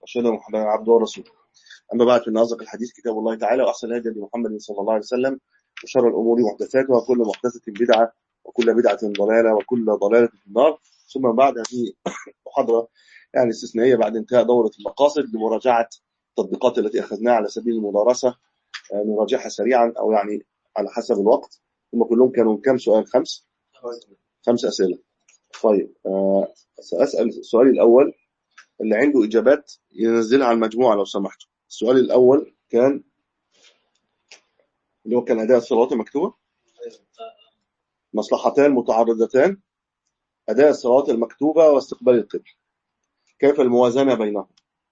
أشهد أن محمدا عبده ورسوله أما بعد فإن أصدق الحديث كتاب الله تعالى وأحسن الهدي محمد صلى الله عليه وسلم وشر الأمور محدثاتها وكل محدثة بدعة وكل بدعة ضلالة وكل ضلالة في النار ثم بعد هذه محاضرة يعني استثنائية بعد انتهاء دورة المقاصد لمراجعة التطبيقات التي أخذناها على سبيل المدارسة نراجعها سريعا أو يعني على حسب الوقت هم كلهم كانوا كم سؤال خمس خمس أسئلة طيب آه، سأسأل سؤالي الأول اللي عنده إجابات ينزلها على المجموعة لو سمحتوا السؤال الأول كان اللي هو كان أداء الصلوات المكتوبة مصلحتان متعارضتان أداء الصلوات المكتوبة واستقبال القبل كيف الموازنة بينهم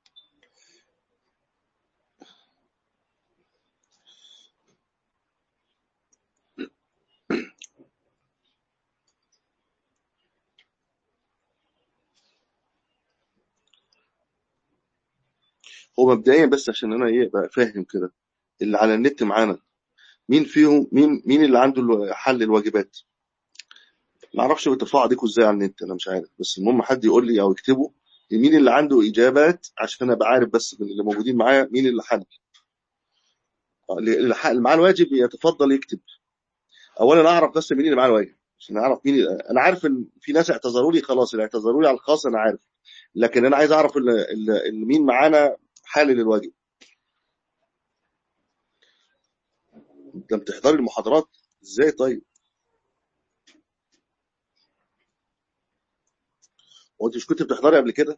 هو مبدئيا بس عشان انا ايه بقى فاهم كده اللي على النت معانا مين فيهم مين مين اللي عنده حل الواجبات ما اعرفش بترفعوا ايديكم ازاي على النت انا مش عارف بس المهم حد يقول لي او يكتبه مين اللي عنده اجابات عشان ابقى عارف بس من اللي موجودين معايا مين اللي حل اللي معاه الواجب يتفضل يكتب اولا اعرف بس مين اللي معاه الواجب عشان اعرف مين اللي... انا عارف ان في ناس اعتذروا لي خلاص اللي اعتذروا لي على الخاص انا عارف لكن انا عايز اعرف اللي... اللي... مين معانا حالل الواجب انت بتحضري المحاضرات ازاي طيب هو انت مش كنت بتحضري قبل كده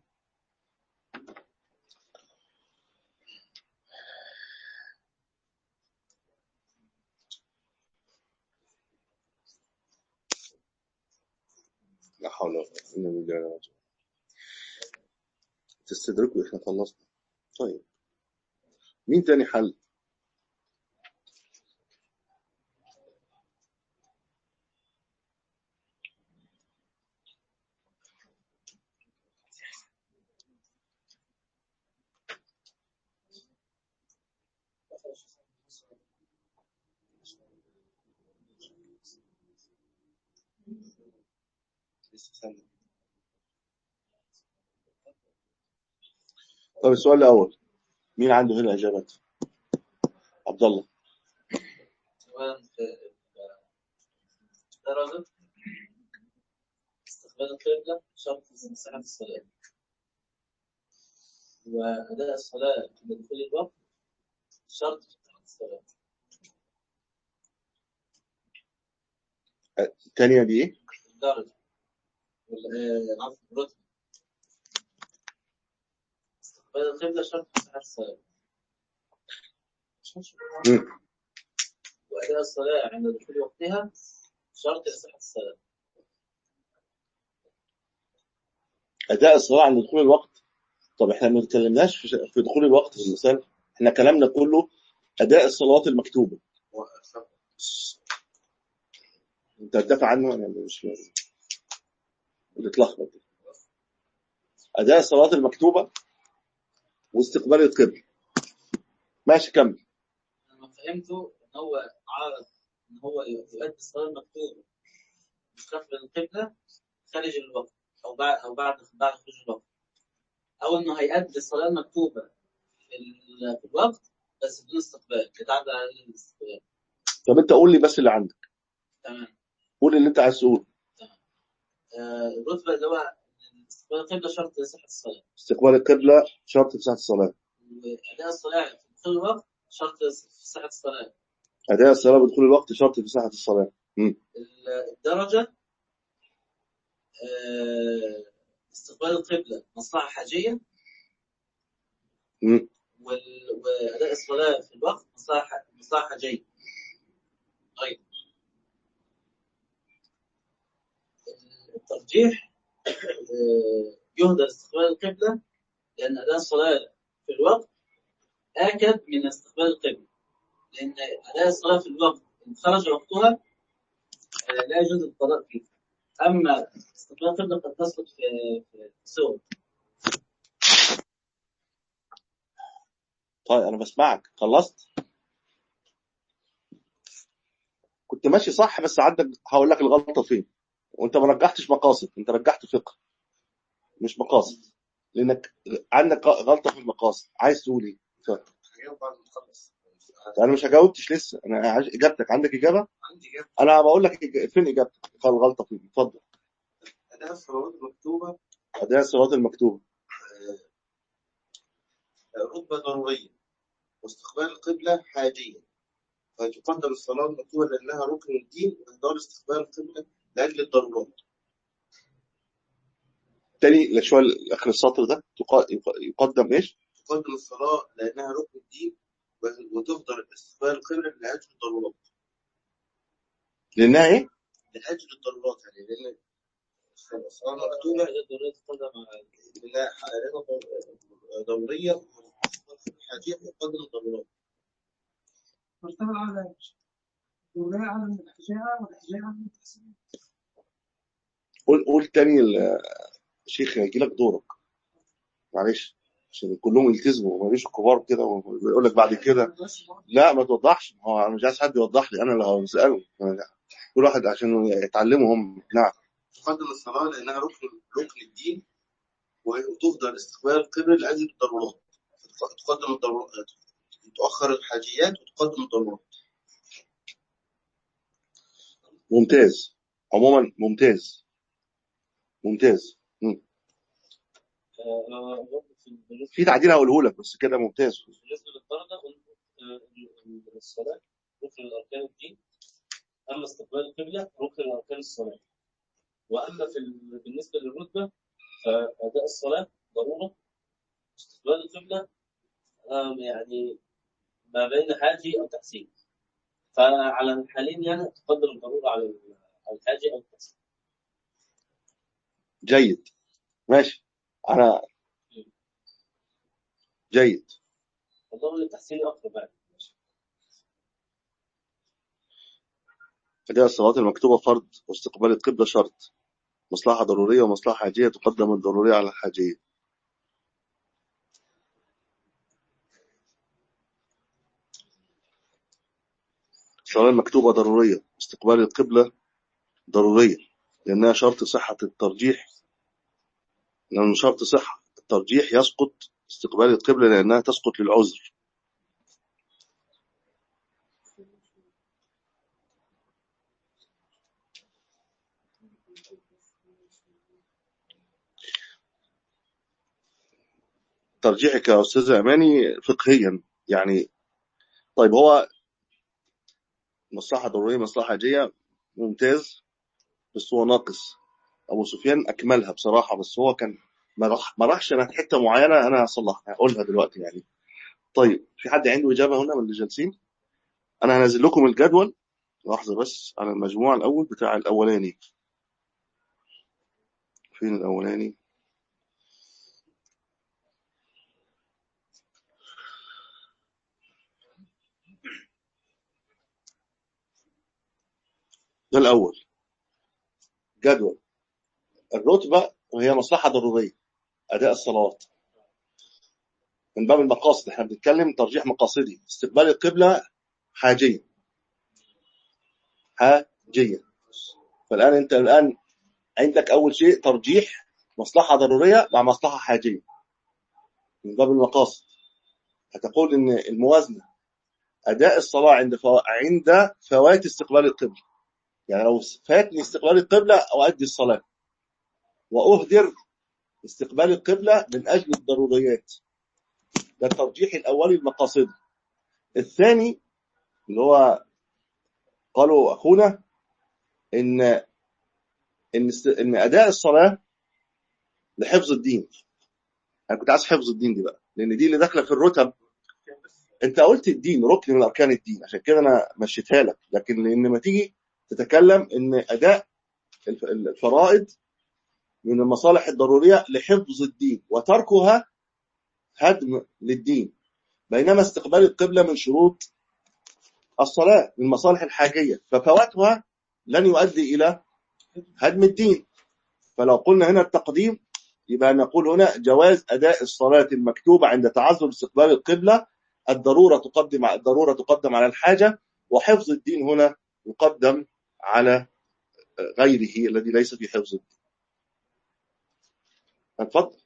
لا حول ولا قوه الا بالله تستدركوا احنا خلصنا طيب مين تاني حل طب السؤال الأول مين عنده هنا إجابات عبد الله سواء في درجة استقبال القبلة شرط صحة الصلاة وأداء الصلاة في دخول الوقت شرط في صحة الصلاة الثانية دي إيه؟ الدرجة والعفو الرتبة استقبال القبلة شرط في صحة الصلاة مم. وأداء الصلاة عند دخول وقتها شرط لصحة الصلاة أداء الصلاة عند دخول الوقت طب احنا ما اتكلمناش في في دخول الوقت في المثال احنا كلامنا كله أداء الصلوات المكتوبة انت هتدافع عنه انا مش اللي اتلخبط أداء الصلوات المكتوبة واستقبال القبل ماشي كمل أنا فهمته إن هو عارض إن هو يؤدي الصلاة المكتوبة مستقبل القبلة خارج الوقت أو بعد أو بعد بعد خروج الوقت أو إنه هيأدي الصلاة المكتوبة في, ال- في الوقت بس بدون استقبال يتعدى عليه الاستقبال طب انت قول لي بس اللي عندك تمام قول اللي انت عايز تقوله آه، الرتبة اللي هو إن استقبال القبلة شرط لصحة الصلاة استقبال القبلة شرط في ساعة الصلاة وأداء الصلاة في دخول الوقت شرط لصحة الصلاة أداء الصلاة بدخول الوقت شرط في ساعة الصلاة مم. الدرجة آه، استقبال القبلة مصلحة حاجية مم. وال- وأداء الصلاة في الوقت مصلحة مصلحة حاجية طيب الترجيح آه، يهدى استقبال القبلة لأن أداء الصلاة في الوقت آكد من استقبال القبلة لأن أداء الصلاة في الوقت إن خرج وقتها آه، لا يجوز القضاء فيه أما استقبال القبلة قد تسقط في في صور طيب أنا بسمعك خلصت كنت ماشي صح بس عندك هقول لك الغلطة فين وانت ما رجحتش مقاصد انت رجحت فقه مش مقاصد لانك عندك غلطه في المقاصد عايز تقول ايه؟ اتفضل. هجاوب بعد ما تخلص انا مش هجاوبتش لسه انا عايز اجابتك عندك اجابه؟ عندي إجابة انا بقول لك إج- فين اجابتك؟ قال الغلطه فين؟ اتفضل أداء الصلوات المكتوبة اداء الصلاه المكتوبه آه، رتبة ضرورية واستقبال القبلة حاجية فتقدم الصلاة المكتوبة لأنها ركن الدين وإحضار استقبال القبلة لأجل الضرورات تاني شويه اخر السطر ده تقا- يق- يقدم ايش؟ تقدم الصلاة لأنها ركن الدين وتهدر استقبال القبلة لأجل الضرورات لانها ايه؟ لأجل الضرورات يعني لأن الصلاة المكتوبة ضرورية تقدم على لأنها لأنها ضرورية حاجية فتقدم الضرورات مرتبة على ولا على الاحتجاج والاحتجاج على التحسين قول قول تاني ال- الشيخ هيجي لك دورك معلش عشان كلهم يلتزموا ماليش الكبار كده ويقول لك بعد كده لا ما توضحش ما هو انا مش عايز حد يوضح لي انا اللي هساله كل واحد عشان يتعلموا هم نعم تقدم الصلاة لأنها ركن ركن الدين وتفضل استقبال القبلة لأجل الضرورات تقدم الضرورات تؤخر الحاجيات وتقدم الضرورات ممتاز عموما ممتاز ممتاز مم. آه، برضه في بالنسبة في تعديل هقوله لك بس كده ممتاز بالنسبة للدرجة قلت آه، ال- ال- الصلاة ركن من أركان الدين أما استقبال القبلة ركن من أركان الصلاة وأما في ال- بالنسبة للرتبة فأداء الصلاة ضرورة استقبال القبلة آه، يعني ما بين حاجي أو تحسين فعلى الحالين يعني تقدم الضرورة على ال- على الحاجي أو التحسين جيد ماشي انا جيد والله التحسين أقرب يعني أداء الصلوات المكتوبة فرض واستقبال القبلة شرط مصلحة ضرورية ومصلحة حاجية تقدم الضرورية على الحاجية الصلاة المكتوبة ضرورية استقبال القبلة ضرورية لأنها شرط صحة الترجيح لأن شرط صحة الترجيح يسقط استقبال القبلة لأنها تسقط للعذر ترجيحك يا أستاذ أماني فقهيا يعني طيب هو مصلحة ضرورية مصلحة حاجية ممتاز بس هو ناقص أبو سفيان أكملها بصراحة بس هو كان ما راح ما راحش أنا حتة معينة أنا هصلحها هقولها دلوقتي يعني طيب في حد عنده إجابة هنا من اللي جالسين أنا هنزل لكم الجدول لحظة بس على المجموع الأول بتاع الأولاني فين الأولاني ده الأول جدول الرتبة وهي مصلحة ضرورية أداء الصلوات من باب المقاصد احنا بنتكلم ترجيح مقاصدي استقبال القبلة حاجية حاجية فالآن أنت الآن عندك أول شيء ترجيح مصلحة ضرورية مع مصلحة حاجية من باب المقاصد هتقول إن الموازنة أداء الصلاة عند فو... عند فوات استقبال القبلة يعني لو فاتني استقبال القبلة أؤدي الصلاة وأهدر استقبال القبلة من أجل الضروريات ده الترجيح الأولي المقاصدي الثاني اللي هو قالوا أخونا إن إن است- إن أداء الصلاة لحفظ الدين أنا كنت عايز حفظ الدين دي بقى لأن دي اللي داخلة في الرتب أنت قلت الدين ركن من أركان الدين عشان كده أنا مشيتها لك لكن لأن ما تيجي تتكلم إن أداء الف- الفرائض من المصالح الضرورية لحفظ الدين وتركها هدم للدين بينما استقبال القبلة من شروط الصلاة من المصالح الحاجية ففواتها لن يؤدي إلى هدم الدين فلو قلنا هنا التقديم يبقى نقول هنا جواز أداء الصلاة المكتوبة عند تعذر استقبال القبلة الضرورة تقدم الضرورة تقدم على الحاجة وحفظ الدين هنا يقدم على غيره الذي ليس في حفظ الدين اتفضل آه،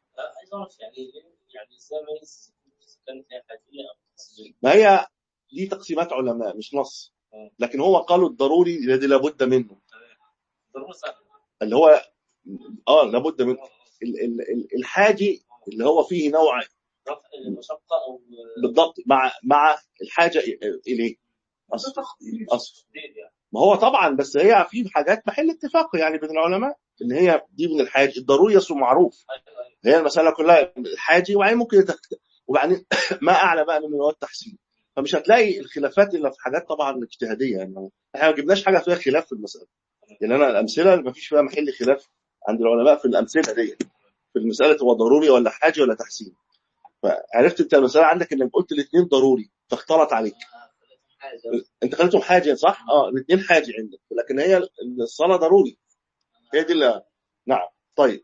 عايز اعرف يعني يعني ازاي اميز اذا كانت هي حاجيه او تحسينيه ما هي دي تقسيمات علماء مش نص لكن هو قالوا الضروري الذي لابد منه ضروره سهله اللي هو اه لابد منه ال- ال- ال- الحاجي اللي هو فيه نوع رفع المشقه او بالضبط مع مع الحاجه اليه اصل اصل تقدير يعني ما هو طبعا بس هي في حاجات محل اتفاق يعني بين العلماء ان هي دي من الحاج الضروري يصل معروف ايوه ايوه هي المساله كلها الحاجي وبعدين ممكن يتخ... وبعدين ما اعلى بقى من مواد تحسين فمش هتلاقي الخلافات الا في حاجات طبعا اجتهاديه يعني احنا ما جبناش حاجه فيها خلاف في المساله يعني انا الامثله ما فيش فيها محل خلاف عند العلماء في الامثله دي في المساله هو ضروري ولا حاجه ولا تحسين فعرفت انت المساله عندك انك قلت الاثنين ضروري فاختلط عليك حاجه انت خليتهم حاجه صح؟ اه الاثنين حاجه عندك لكن هي الصلاه ضروري هي دي اللي نعم طيب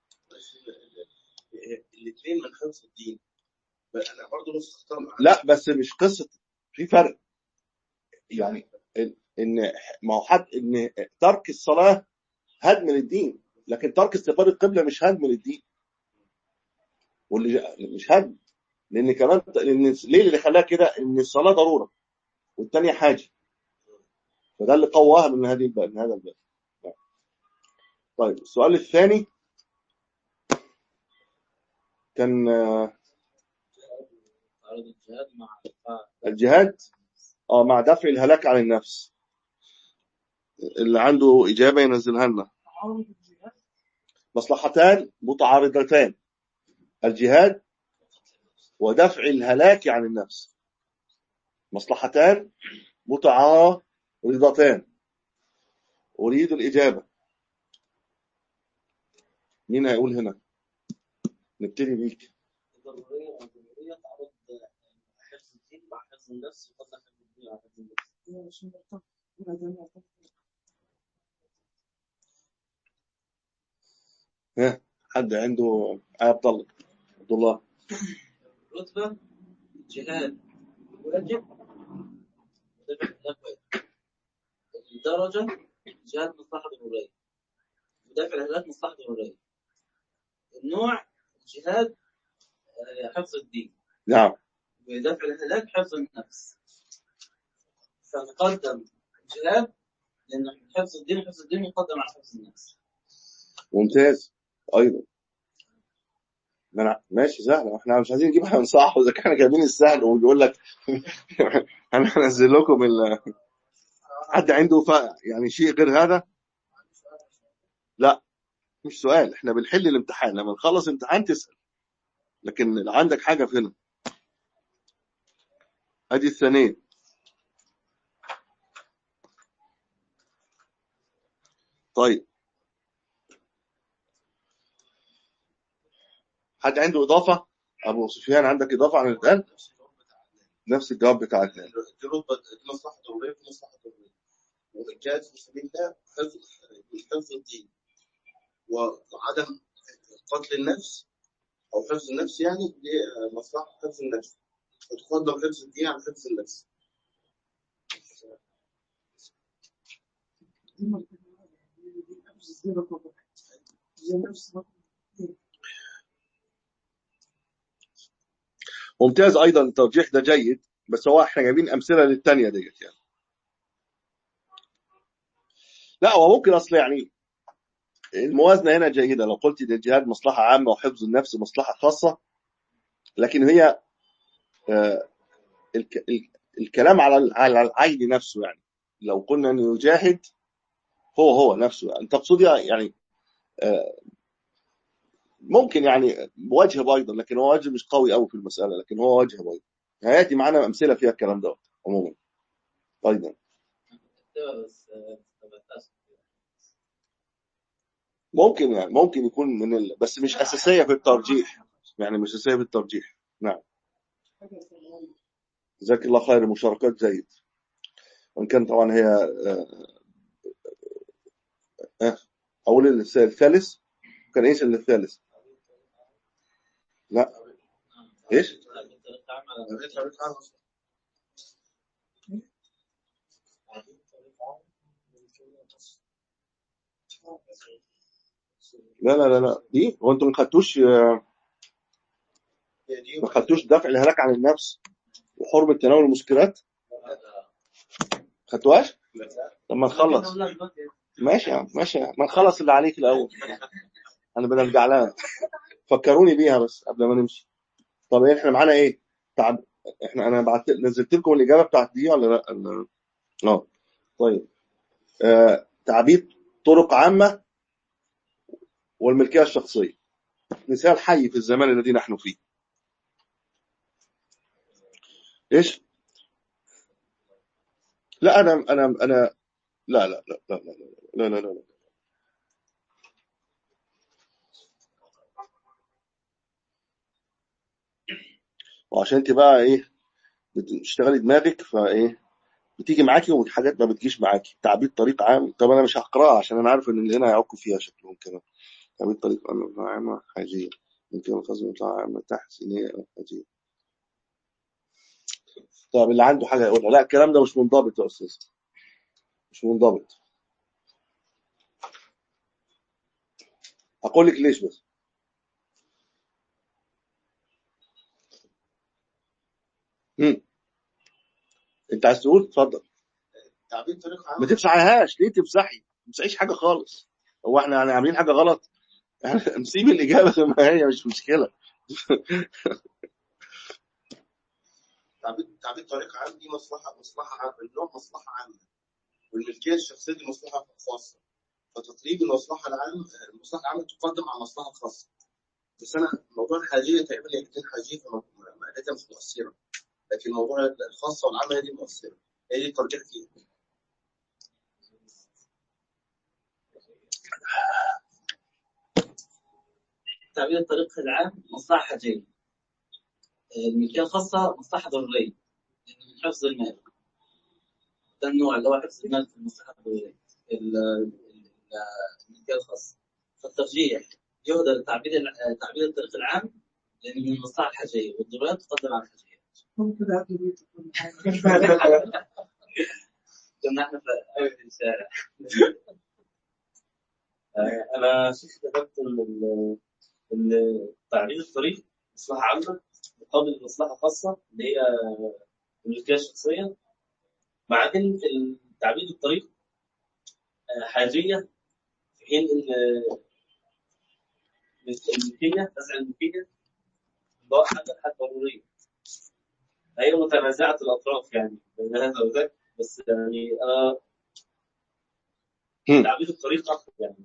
الاثنين من حفظ الدين انا برضه نص اختار مع لا بس مش قصه في فرق يعني ان إن- ما هو حد ان ترك الصلاه هدم للدين لكن ترك استقبال القبله مش هدم للدين واللي جا- مش هدم لان كمان لان ليه اللي خلاها كده ان الصلاه ضروره والثانيه حاجه فده اللي قواها من هذه الباب من هذا الباب نعم. طيب السؤال الثاني كان آه، تعرض الجهاد مع مع- الجهاد اه مع دفع الهلاك عن النفس اللي عنده إجابة ينزلها لنا تعارض الجهاد مصلحتان متعارضتان الجهاد ودفع الهلاك عن النفس مصلحتان متعارضتان أريد الإجابة مين هيقول هنا نبتدي بيك ضروريه او ضروريه تعرض حفظ الدين مع حفظ النفس يفضل حفظ الدين على حفظ النفس هو مش مرتبط ولا ده مرتبط حد عنده آه، عبد الله عبد الله رتبة جهاد واجب ودفع الهلاك واجب الدرجة جهاد مصلحة ضرورية ودفع الهلاك مصلحة ضرورية النوع جهاد آه، حفظ الدين نعم ودفع الهلاك حفظ النفس فنقدم الجهاد لأن حفظ الدين وحفظ الدين يقدم على حفظ النفس ممتاز ايضا ما أنا- ماشي سهل احنا مش عايزين نجيب حاجه من صح واذا كان جايبين السهل وبيقول لك انا هنزل لكم ال... حد عنده ف... يعني شيء غير هذا لا مش سؤال احنا بنحل الامتحان لما نخلص امتحان تسال لكن لو عندك حاجه في هنا ادي الثانيه طيب حد عنده اضافه ابو سفيان عندك اضافه عن الان نفس الجواب بتاع الثاني دي رتبه دي مصلحه ضروريه في مصلحه ضروريه والجهاد في سبيل الله حفظ حفظ الدين وعدم قتل النفس او حفظ النفس يعني دي مصلحه حفظ النفس وتقدم حفظ الدين على حفظ النفس دي مرتبط دي نفس دي رقم واحد دي نفس رقم اثنين. ممتاز ايضا الترجيح ده جيد بس هو احنا جايبين امثله للثانيه ديت يعني لا هو ممكن اصل يعني الموازنه هنا جيده لو قلت ده الجهاد مصلحه عامه وحفظ النفس مصلحه خاصه لكن هي آه، الك- ال- الكلام على ال- على العين نفسه يعني لو قلنا انه يجاهد هو هو نفسه يعني تقصدي يعني آه، ممكن يعني وجه بيضا لكن هو وجه مش قوي قوي في المساله لكن هو وجه بيضا هياتي معانا امثله فيها الكلام ده عموما ايضا كتبها بس آه، ما ثبتهاش. ممكن يعني ممكن يكون من ال... بس مش اساسيه في الترجيح يعني مش اساسيه في الترجيح نعم حاجة ثانوية. جزاك الله خير المشاركات جيد وان كان طبعا هي آه، آه، اقول الس- الثالث كان ايش اللي الثالث لا ايش لكن طريقة عمل بقيت عملت عنها أصلاً. لا لا لا لا دي هو انتم ما خدتوش آه، هي دي ما خدتوش دفع الهلاك عن النفس وحرمه تناول المسكرات خدتوهاش طب ما نخلص ماشي يا عم ماشي يا عم. ما نخلص اللي عليك الاول انا بنرجع لها فكروني بيها بس قبل ما نمشي طب احنا معانا ايه تعب احنا انا بعت نزلت لكم الاجابه بتاعت دي ولا لا ولا- اه طيب آه تعبيد طرق عامه والملكيه الشخصيه مثال حي في الزمان الذي نحن فيه ايش لا انا انا انا لا لا لا لا لا لا لا لا, لا. وعشان انت بقى ايه بتشتغلي دماغك فايه بتيجي معاكي وحاجات ما بتجيش معاكي تعبيد طريق عام طب انا مش هقراها عشان انا عارف ان اللي هنا هيعكوا فيها شكلهم كمان تعبيد طريق عامة حاجية ممكن الخزن يطلع عامة تحسينية أو حاجية طب اللي عنده حاجة يقولها لا الكلام ده مش منضبط يا أستاذ مش منضبط هقول لك ليش بس مم. انت عايز تقول اتفضل تعبير طريق عام ما تفسحيهاش ليه تفسحي ما تفسحيش حاجه خالص هو احنا يعني عاملين حاجه غلط احنا نسيب الاجابه زي ما هي مش مشكله تعبير تعبير طريق عام دي مصلحه مصلحه عامه النوع مصلحه عامه والملكيه الشخصيه دي مصلحه خاصه فتطليب المصلحه العامه المصلحه العامه تقدم على المصلحه الخاصه بس انا موضوع الحاجيه تقريبا هي الاثنين حاجيه فمعدتها مش مؤثره لكن موضوع الخاصه والعامه هي دي مؤثره هي دي الترجيح فيها تعبير الطريق العام مصلحة حاجية الملكية الخاصة مصلحة ضرورية لأن من حفظ المال ده النوع اللي هو حفظ المال في المصلحة الضرورية ال- ال- الملكية الخاصة فالترجيح يهدى لتعبير الع- تعبير الطريق العام لأن من المصلحة الحاجية والضروريات تقدم على الحاجية ممكن أقضي بيتك ولا حاجة. كنا احنا في أول الشارع آه، انا شيخ كتبت ان ال- ان تعبير الطريق مصلحه عامه مقابل مصلحه خاصه اللي هي الملكيه الشخصيه بعدين تعبير الطريق آه، حاجيه في حين ان الملكيه نزع الملكيه اللي هو حاجه حاجه ضروريه هي متنازعه الاطراف يعني بين هذا وذاك بس يعني انا مم. تعبير الطريق اقوى يعني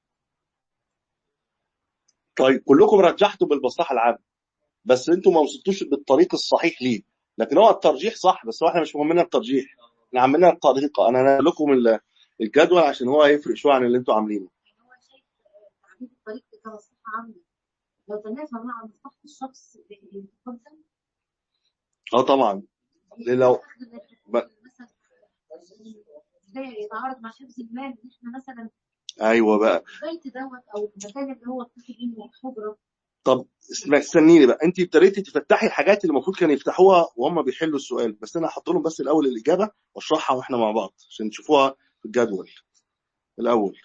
طيب كلكم رجحتوا بالمصلحه العامه بس انتوا ما وصلتوش بالطريق الصحيح ليه لكن هو الترجيح صح بس هو احنا مش مهمنا الترجيح احنا عاملين الطريقه انا هنقل لكم ال- الجدول عشان هو هيفرق شويه عن اللي انتوا عاملينه يعني هو شايف تعبير الطريق كمصلحة عامة لو تنافى مع مصلحة الشخص يتقدم اه طبعا لو ب- مثلا ده يتعارض مع حفظ المال ان احنا مثلا ايوه بقى البيت دوت او المكان اللي هو فيه منه حجره طب اسمع استنيني بقى انت ابتديتي تفتحي الحاجات اللي المفروض كانوا يفتحوها وهم بيحلوا السؤال بس انا هحط لهم بس الاول الاجابه واشرحها واحنا مع بعض عشان تشوفوها في الجدول الاول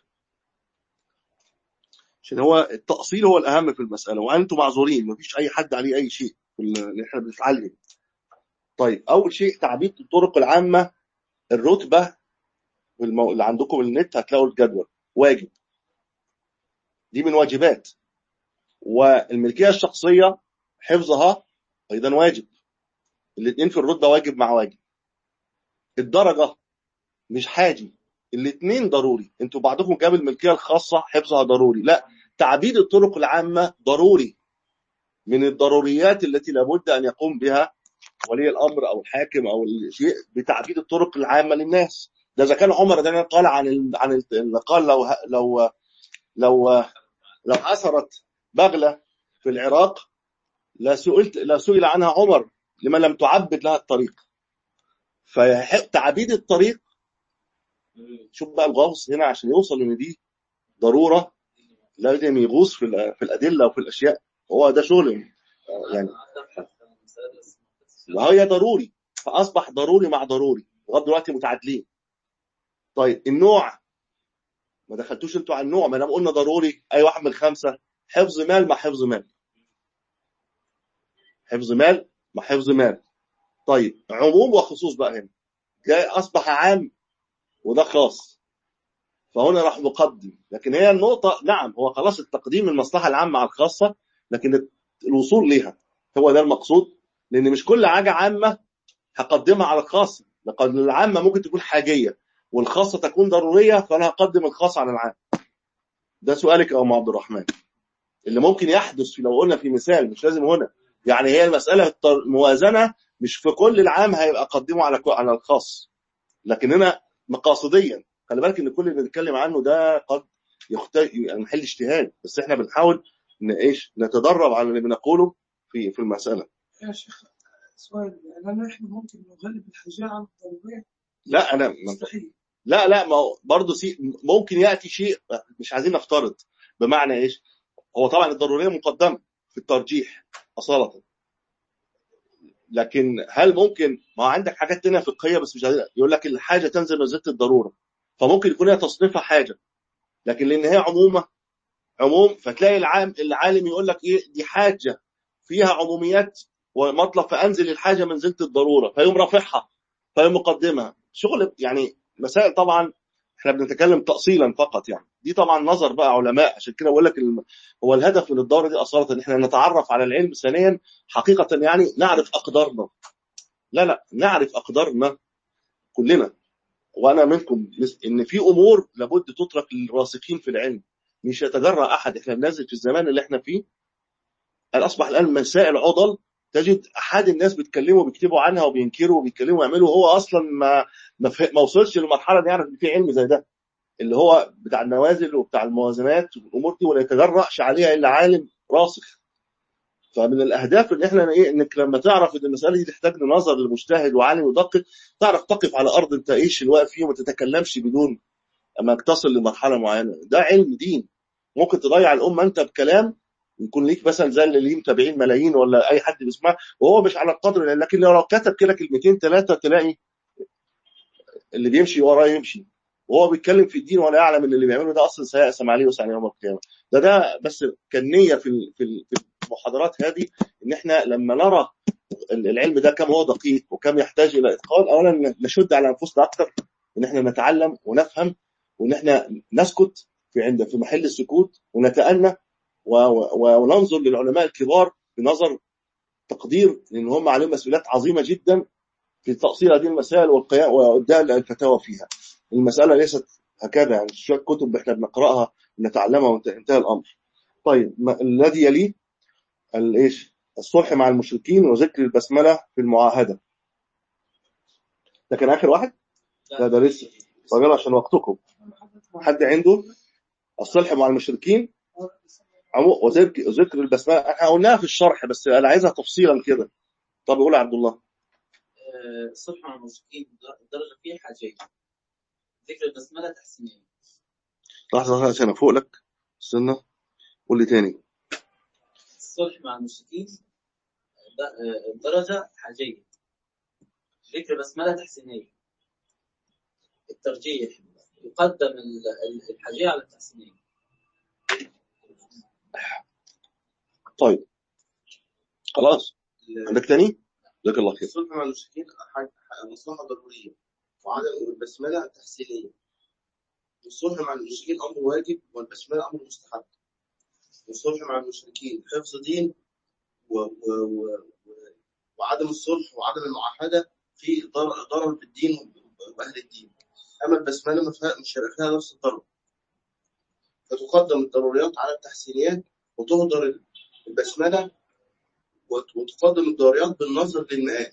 عشان هو التأصيل هو الأهم في المسألة وأنتم معذورين مفيش أي حد عليه أي شيء في اللي إحنا بنتعلم. طيب أول شيء تعبيد الطرق العامة الرتبة والمو... اللي عندكم النت هتلاقوا الجدول واجب. دي من واجبات. والملكية الشخصية حفظها أيضا واجب. الاثنين في الرتبة واجب مع واجب. الدرجة مش حاجي. الاثنين ضروري. انتوا بعضكم جاب الملكية الخاصة حفظها ضروري. لا تعبيد الطرق العامة ضروري من الضروريات التي لابد أن يقوم بها ولي الأمر أو الحاكم أو الشيء بتعبيد الطرق العامة للناس ده إذا كان عمر ده قال عن ال... عن ال... قال لو لو لو لو أثرت بغلة في العراق لا سئلت لا سئل عنها عمر لما لم تعبد لها الطريق فتعبيد الطريق شوف بقى الغوص هنا عشان يوصل ان دي ضروره لازم يغوص في ال- في الادله وفي الاشياء هو ده شغل يعني وهي ضروري فاصبح ضروري مع ضروري لغايه دلوقتي متعادلين طيب النوع ما دخلتوش انتوا على النوع ما دام قلنا ضروري اي واحد من الخمسه حفظ مال مع حفظ مال حفظ مال مع حفظ مال طيب عموم وخصوص بقى هنا جاي اصبح عام وده خاص فهنا راح مقدم لكن هي النقطة نعم هو خلاص التقديم المصلحة العامة على الخاصة لكن الوصول ليها هو ده المقصود لأن مش كل حاجة عامة هقدمها على الخاصة لقد العامة ممكن تكون حاجية والخاصة تكون ضرورية فأنا هقدم الخاص على العام ده سؤالك يا أم عبد الرحمن اللي ممكن يحدث في لو قلنا في مثال مش لازم هنا يعني هي المسألة التر- الموازنة مش في كل العام هيبقى أقدمه على كو- على الخاص لكن هنا مقاصديا خلي بالك ان كل اللي بنتكلم عنه ده قد يحتاج يعني محل اجتهاد بس احنا بنحاول ان ايش نتدرب على اللي بنقوله في في المساله يا شيخ سؤال هل احنا ممكن نغلب الحاجة على الضرورية؟ لا انا مستحيل لا لا ما هو برضه سي ممكن ياتي شيء مش عايزين نفترض بمعنى ايش هو طبعا الضروريه مقدمه في الترجيح اصاله لكن هل ممكن ما هو عندك حاجات تانية فقهيه بس مش عايزين يقول لك الحاجه تنزل منزله الضروره فممكن يكون هي تصنيفها حاجه لكن لان هي عمومه عموم فتلاقي العام العالم يقول لك ايه دي حاجه فيها عموميات ومطلب فانزل الحاجه منزله الضروره فيقوم رافعها فيقوم مقدمها شغل يعني مسائل طبعا احنا بنتكلم تاصيلا فقط يعني دي طبعا نظر بقى علماء عشان كده بقول لك الم- هو الهدف من الدوره دي اصاله ان احنا نتعرف على العلم ثانيا حقيقه يعني نعرف اقدارنا لا لا نعرف اقدارنا كلنا وانا منكم مس- ان في امور لابد تترك للراسخين في العلم مش يتجرأ احد احنا بننزل في الزمان اللي احنا فيه قال اصبح الان مسائل عضل تجد احد الناس بيتكلموا بيكتبوا عنها وبينكروا وبيتكلموا ويعملوا هو اصلا ما ما, فه- ما وصلش للمرحله دي يعرف ان في علم زي ده اللي هو بتاع النوازل وبتاع الموازنات والامور دي ولا يتجرأش عليها الا عالم راسخ فمن الاهداف ان احنا ايه انك لما تعرف ان المساله دي تحتاج لنظر لمجتهد وعالم يدقق تعرف تقف على ارض انت ايش اللي واقف فيه وما تتكلمش بدون اما تصل لمرحله معينه ده علم دين ممكن تضيع الامه انت بكلام يكون ليك مثلا زي اللي ليه متابعين ملايين ولا اي حد بيسمع وهو مش على القدر لكن لو كتب كده كلمتين ثلاثه تلاقي اللي بيمشي وراه يمشي وهو بيتكلم في الدين ولا يعلم ان اللي بيعمله ده اصلا سيأسم عليه وسعى يوم القيامه ده ده بس كان نيه في ال- في ال- في المحاضرات هذه ان احنا لما نرى العلم ده كم هو دقيق وكم يحتاج الى اتقان اولا نشد على انفسنا اكثر ان احنا نتعلم ونفهم وان احنا نسكت في عند في محل السكوت ونتأنى و- و- وننظر للعلماء الكبار بنظر تقدير لان هم عليهم مسؤوليات عظيمه جدا في تأصيل هذه المسائل والقيام وابداء الفتاوى فيها. المساله ليست هكذا يعني شويه كتب احنا بنقراها ونتعلمها وانتهى الامر. طيب ما الذي يليه الايش؟ الصلح مع المشركين وذكر البسمله في المعاهده. ده كان اخر واحد؟ لا ده لسه طب يلا عشان وقتكم حد عنده الصلح مع المشركين عمو- وذكر ذكر البسمله احنا قلناها في الشرح بس انا عايزها تفصيلا كده. طب قول يا عبد الله. آه، الصلح مع المشركين الدرجة فيه حاجين ذكر البسملة تحسينية لحظه لحظة عشان افوق لك استنى قول لي تاني. الصلح مع المشركين د- آه، الدرجة حاجية ذكر البسملة تحسينية الترجيح يقدم ال- ال- الحاجية على التحسينية طيب خلاص عندك تاني؟ جزاك الله خير. الصلح مع المشركين حاجة- مصلحة ضرورية وعدم البسملة تحسينية والصلح مع المشركين أمر واجب والبسملة أمر مستحب والصلح مع المشركين حفظ دين و... و... و... و... وعدم الصلح وعدم المعاهدة في ضرر, ضرر بالدين وأهل الدين أما البسملة ما فيها- مش هيبقى فيها نفس الضرر فتقدم الضروريات على التحسينيات وتهدر البسملة وت- وتقدم الضروريات بالنظر للمآل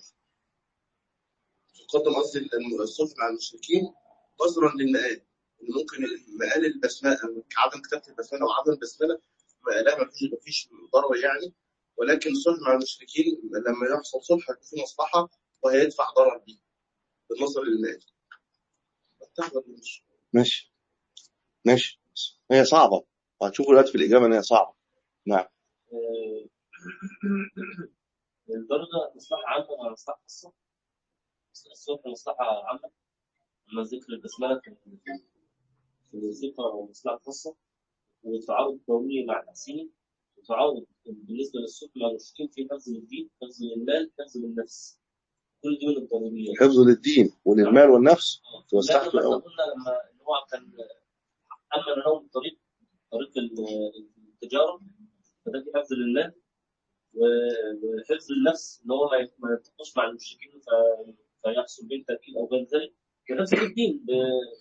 تقدم قصدي الم- الصلح مع المشركين نظرا للمآل إن ممكن مآل البسملة عدم كتابة البسملة وعدم البسملة مآلها ما فيش ما فيش ضرر يعني ولكن الصلح مع المشركين لما يحصل صلح هيكون في مصلحة وهيدفع ضرر بيه بالنظر للمآل تحضر مش ماشي ماشي هي صعبة وهتشوفوا دلوقتي في الإجابة إن هي صعبة نعم آه، الدرجة مصلحة عامة ولا مصلحة خاصة؟ الصبح مصلحة عامة أما ذكر البسملة كان في الوظيفة مصلحة خاصة والتعارض الضروري مع التحسيني تعارض بالنسبه للسلوك مع المشركين في حفظ للدين حفظ للمال حفظ للنفس كل دي من الضروريات حفظ للدين وللمال والنفس لا توسعت لما الأول. قلنا لما ان هو كان امن لهم الطريق طريق ال- التجاره فده في حفظ لله و- وحفظ النفس ان هو ما يت- ما يتقوش مع المشركين ف- فيحصل بين تاكيد او غير ذلك كحفظ الدين ب-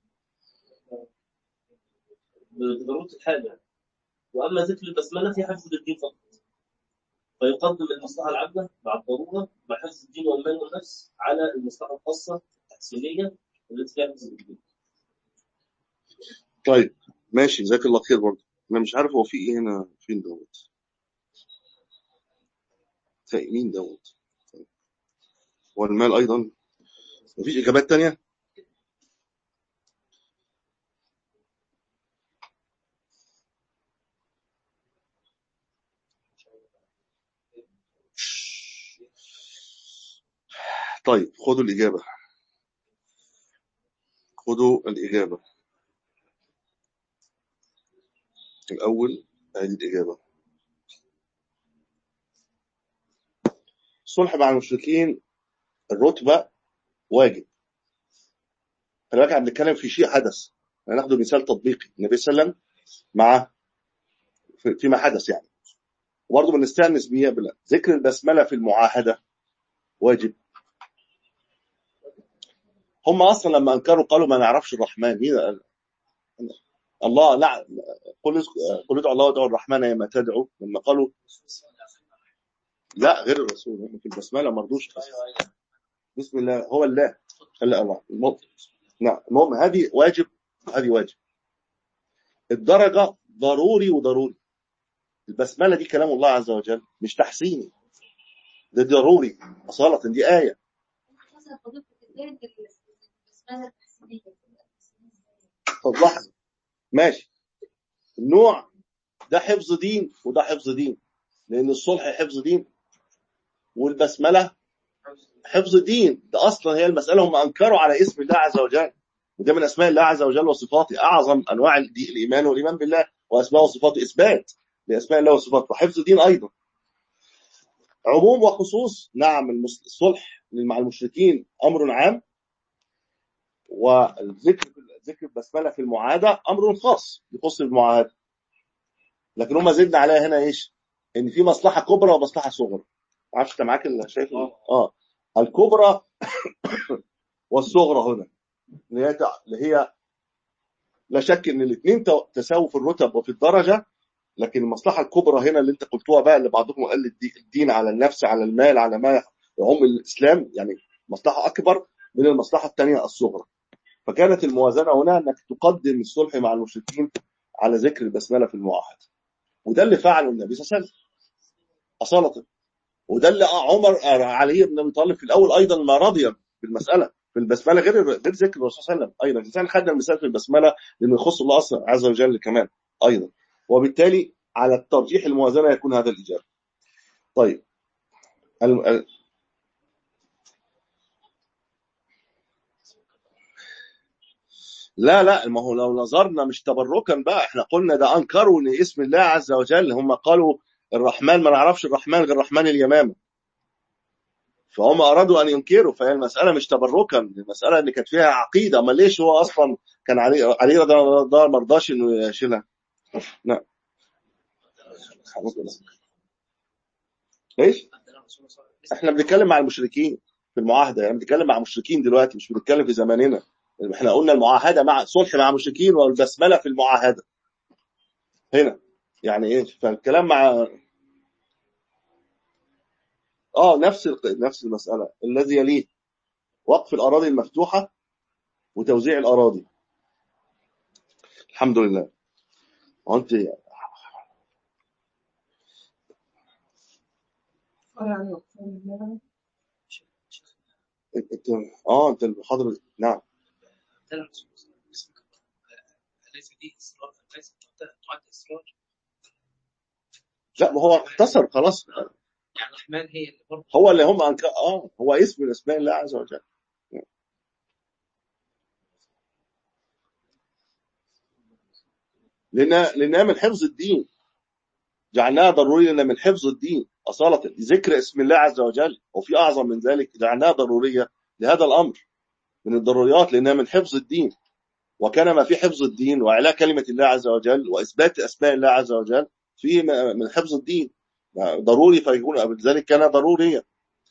ب- بضروره الحال يعني واما ذكر البسمله في حفظ للدين فقط فيقدم المصلحه العامه مع الضروره مع حفظ الدين والمال والنفس على المصلحه الخاصه التحسينيه التي فيها حفظ الدين طيب ماشي جزاك الله خير برضه انا مش عارف هو في ايه هنا فين دوت تلاقي مين دوت طيب. والمال ايضا مفيش اجابات تانية طيب خدوا الاجابه خدوا الاجابه الاول هذه الاجابه الصلح مع المشركين الرتبه واجب خلي بالك احنا بنتكلم في شيء حدث هناخده مثال تطبيقي النبي صلى الله عليه وسلم مع في- فيما حدث يعني وبرضه بنستانس بيها بلا ذكر البسمله في المعاهده واجب هم اصلا لما انكروا قالوا ما نعرفش الرحمن مين قال؟ الله لا قل قل ادعوا الله وادعوا الرحمن ايما تدعوا لما قالوا لا غير الرسول هم في البسمله ما رضوش بسم الله هو الله لا الله المهم نعم المهم هذه واجب هذه واجب الدرجه ضروري وضروري البسمله دي كلام الله عز وجل مش تحسيني ده ضروري اصاله دي ايه مثلا فضيلة الدين البسملة التحسينية طب لحظه ماشي النوع ده حفظ دين وده حفظ دين لان الصلح حفظ دين والبسمله حفظ دين ده اصلا هي المساله هم انكروا على اسم الله عز وجل وده من اسماء الله عز وجل وصفاته اعظم انواع الدي- الايمان والايمان بالله واسماء وصفاته اثبات لاسماء الله وصفاته وحفظ دين ايضا عموم وخصوص نعم المس- الصلح مع المشركين امر عام والذكر ذكر البسمله في المعاهده امر خاص يخص المعاهده لكن هم زدنا عليها هنا ايش؟ ان في مصلحه كبرى ومصلحه صغرى ما اعرفش انت معاك اللي شايف اه الكبرى والصغرى هنا اللي هي تع- اللي هي لا شك ان الاثنين تساووا في الرتب وفي الدرجه لكن المصلحه الكبرى هنا اللي انت قلتوها بقى اللي بعضكم قال الدي- الدين على النفس على المال على ما يعم الاسلام يعني مصلحه اكبر من المصلحه الثانيه الصغرى فكانت الموازنه هنا انك تقدم الصلح مع المشركين على ذكر البسمله في المعاهده وده اللي فعله النبي صلى الله عليه وسلم اصاله وده اللي عمر علي بن ابي طالب في الاول ايضا ما رضي بالمساله في البسمله غير غير ذكر الرسول صلى الله عليه وسلم ايضا الانسان خدنا المثال في البسمله لانه يخص الله اصلا عز وجل كمان ايضا وبالتالي على الترجيح الموازنه يكون هذا الاجابه طيب ال- ال- لا لا ما هو لو نظرنا مش تبركا بقى احنا قلنا ده انكروا ان اسم الله عز وجل هم قالوا الرحمن ما نعرفش الرحمن غير الرحمن اليمامه فهم ارادوا ان ينكروا فهي المساله مش تبركا المساله اللي كانت فيها عقيده ما ليش هو اصلا كان علي علي رضي الله عنه ما رضاش انه يشيلها نعم ايش احنا بنتكلم مع المشركين في المعاهده يعني بنتكلم مع مشركين دلوقتي مش بنتكلم في زماننا احنا قلنا المعاهده مع صلح مع المشركين والبسمله في المعاهده هنا يعني ايه فالكلام مع اه نفس الق- نفس المساله الذي يليه وقف الاراضي المفتوحه وتوزيع الاراضي الحمد لله وانت يعني يعني انت اه انت المحاضره نعم ليس دي إصرار ليس تعد إصرار لا ما هو اختصر خلاص يعني الرحمن هي اللي برضه هو اللي هم أنك... اه هو اسم من اسماء الله عز وجل لان لانها من حفظ الدين جعلناها ضرورية لأن من حفظ الدين أصالة ذكر اسم الله عز وجل وفي أعظم من ذلك جعلناها ضرورية لهذا الأمر من الضروريات لأنها من حفظ الدين وكان ما في حفظ الدين وإعلاء كلمة الله عز وجل وإثبات أسماء الله عز وجل فيه م- من حفظ الدين ضروري فيكون لذلك كان ضروريا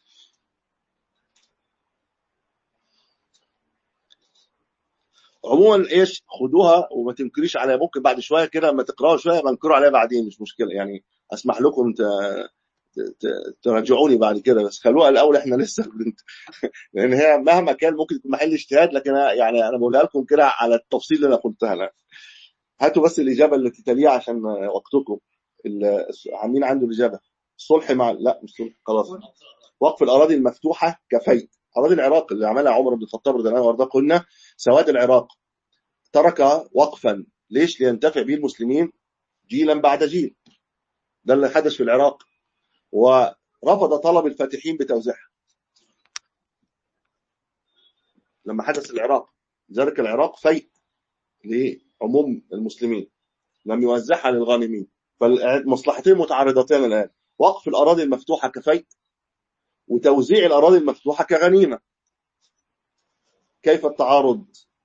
عموما ايش خدوها وما تنكريش عليها ممكن بعد شويه كده لما تقراوا شويه بنكروا عليها بعدين مش مشكله يعني اسمح لكم ت... ت- ت- تراجعوني بعد كده بس خلوها الاول احنا لسه بنت... لان هي مهما كان ممكن تكون محل اجتهاد لكن أنا يعني انا بقولها لكم كده على التفصيل اللي انا قلتها لها هاتوا بس الاجابه التي تليها عشان وقتكم ال- عاملين عنده الاجابه الصلح مع لا مش صلح خلاص وقف الاراضي المفتوحه كفيء اراضي العراق اللي عملها عمر بن الخطاب رضي الله عنه وارضاه قلنا سواد العراق ترك وقفا ليش لينتفع به المسلمين جيلا بعد جيل ده اللي حدث في العراق ورفض طلب الفاتحين بتوزيعها لما حدث العراق ذلك العراق فيء لعموم المسلمين لم يوزعها للغانمين فالمصلحتين متعارضتان الان وقف الاراضي المفتوحه كفيء وتوزيع الاراضي المفتوحه كغنيمه كيف التعارض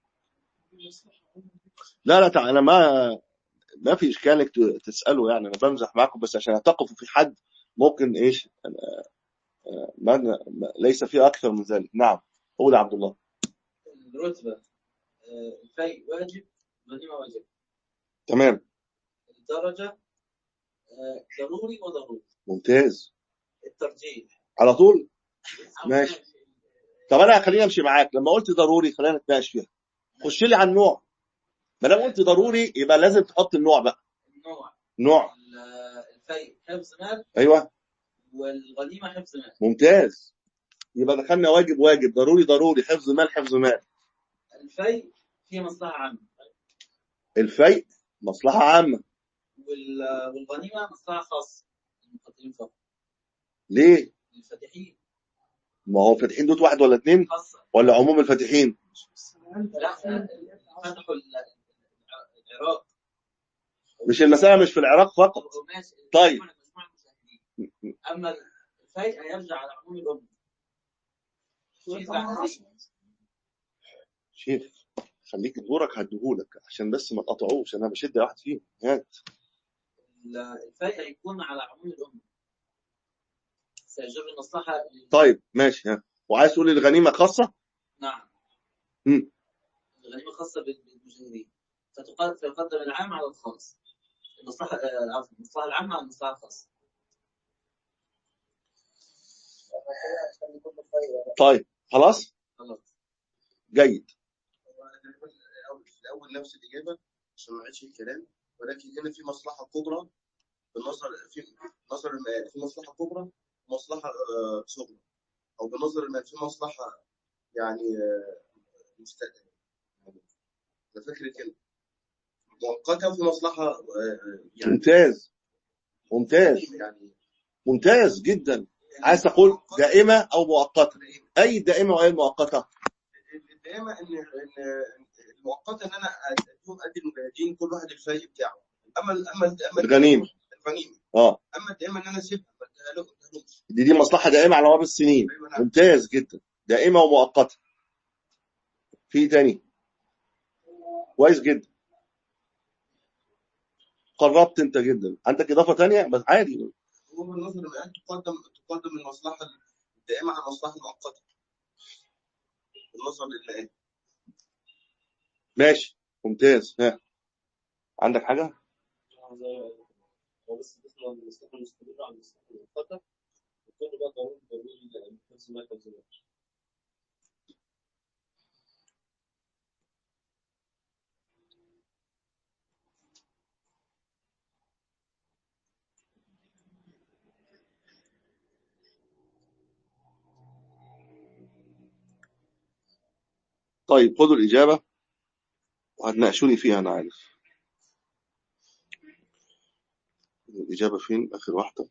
لا لا تع- انا ما ما في اشكال انك ت- تساله يعني انا بمزح معكم بس عشان تقفوا في حد ممكن ايش ما ما- ليس في اكثر من ذلك نعم قول يا عبد الله الرتبة آه، الفيء واجب غنيمة واجب تمام الدرجة آه، ضروري وضروري ممتاز الترجيح على طول أو ماشي. طب انا خليني امشي معاك لما قلت ضروري خلينا نتناقش فيها خش لي على النوع ما دام قلت ضروري يبقى لازم تحط النوع بقى النوع نوع ال- الفيء حفظ مال ايوه والغنيمة حفظ مال ممتاز يبقى دخلنا واجب واجب ضروري ضروري حفظ مال حفظ مال الفيء فيه مصلحة عامة الفيء مصلحه عامه وال- والغنيمة مصلحة خاصة للمقاتلين فقط ليه للفاتحين ما هو الفاتحين دوت واحد ولا اتنين خاصة ولا عموم الفاتحين لا فتحوا ال- العراق مش المساله مش في العراق فقط هو ماشي طيب. مجموعة مشاهدين أما الفيء هيرجع على عموم الأمة في زعزعة. شيخ خليك دورك هديهولك عشان بس ما تقطعوش انا بشد واحد فيهم هات الفيء هيكون على عموم الأمة سيجر المصلحة لل- طيب ماشي ها وعايز تقول لي الغنيمه خاصه نعم مم. الغنيمة خاصة بال- بالمجاهدين فتقدم فيقدم العام على الخاص المصلحة آه، عفوا المصلحة العامة على المصلحة الخاصة طيب خلاص خلاص جيد في الاول نفس الاجابه عشان ما اعيدش الكلام ولكن هنا في مصلحه كبرى بالنظر في نظر المال في مصلحه كبرى ومصلحه آه، صغرى او بنظر المال في مصلحه يعني آه، مست- يعني انا فاكر كده مؤقته وفي مصلحه آه، يعني ممتاز ممتاز يعني ممتاز جدا عايز تقول دائمه او مؤقته اي دائمه واي مؤقته الدائمه ان ان المؤقته ان انا اديهم ادي المجاهدين كل واحد الفايق بتاعه اما اما اما الغنيمه الغنيمه اه اما الدائمه ان انا اسيبها ما اديها لهم- ما اديهالهمش. دي دي مصلحه دائمه على مر السنين أيوة نعم. ممتاز جدا دائمه ومؤقته في إيه تاني كويس جدا قربت انت جدا عندك اضافه تانية بس عادي هو بالنظر الآن تقدم تقدم المصلحة الدائمة على المصلحة المؤقتة. بالنظر للآن. ماشي ممتاز ها عندك حاجه هو بس بيطلع من المصلحة المستمرة على المصلحة المؤقتة وكل بقى ضروري ضروري حفظ ما حفظ ما طيب خدوا الاجابه وهتناقشوني فيها انا عارف الاجابه فين اخر واحده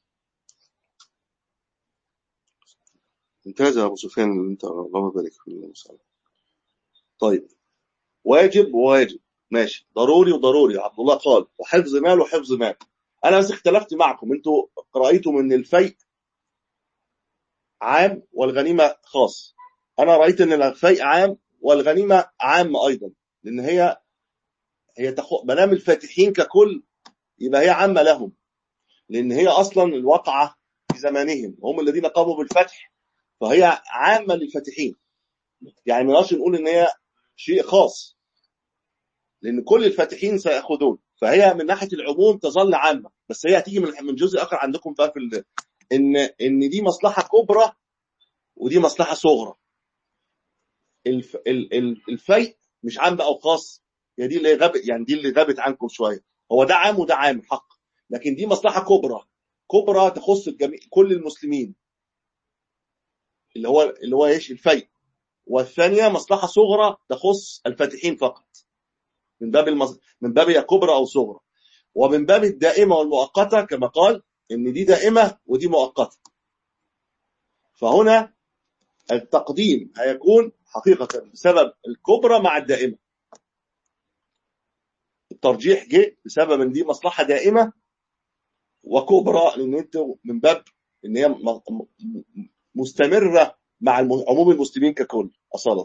ممتاز يا ابو سفيان اللي انت اللهم بارك في المسألة طيب واجب وواجب ماشي ضروري وضروري عبد الله قال وحفظ مال وحفظ مال انا بس اختلفت معكم انتوا رايتم ان الفيء عام والغنيمه خاص انا رايت ان الفيء عام والغنيمه عامه ايضا لان هي هي تخو... ما دام الفاتحين ككل يبقى هي عامه لهم لان هي اصلا الواقعه في زمانهم هم الذين قاموا بالفتح فهي عامه للفاتحين يعني ما نقدرش نقول ان هي شيء خاص لان كل الفاتحين سياخذون فهي من ناحيه العموم تظل عامه بس هي هتيجي من من جزء اخر عندكم بقى في ال... ان ان دي مصلحه كبرى ودي مصلحه صغرى الف... ال... ال... الفيء مش عام بقى وخاص هي دي اللي غابت يعني دي اللي غابت عنكم شويه هو ده عام وده عام حق لكن دي مصلحه كبرى كبرى تخص الجميع كل المسلمين اللي هو اللي هو ايش الفيء والثانيه مصلحه صغرى تخص الفاتحين فقط من باب المص... من باب يا كبرى او صغرى ومن باب الدائمه والمؤقته كما قال ان دي دائمه ودي مؤقته فهنا التقديم هيكون حقيقه بسبب الكبرى مع الدائمه الترجيح جه بسبب ان دي مصلحه دائمه وكبرى لان انت من باب ان هي م- م- مستمره مع الم- عموم المسلمين ككل اصاله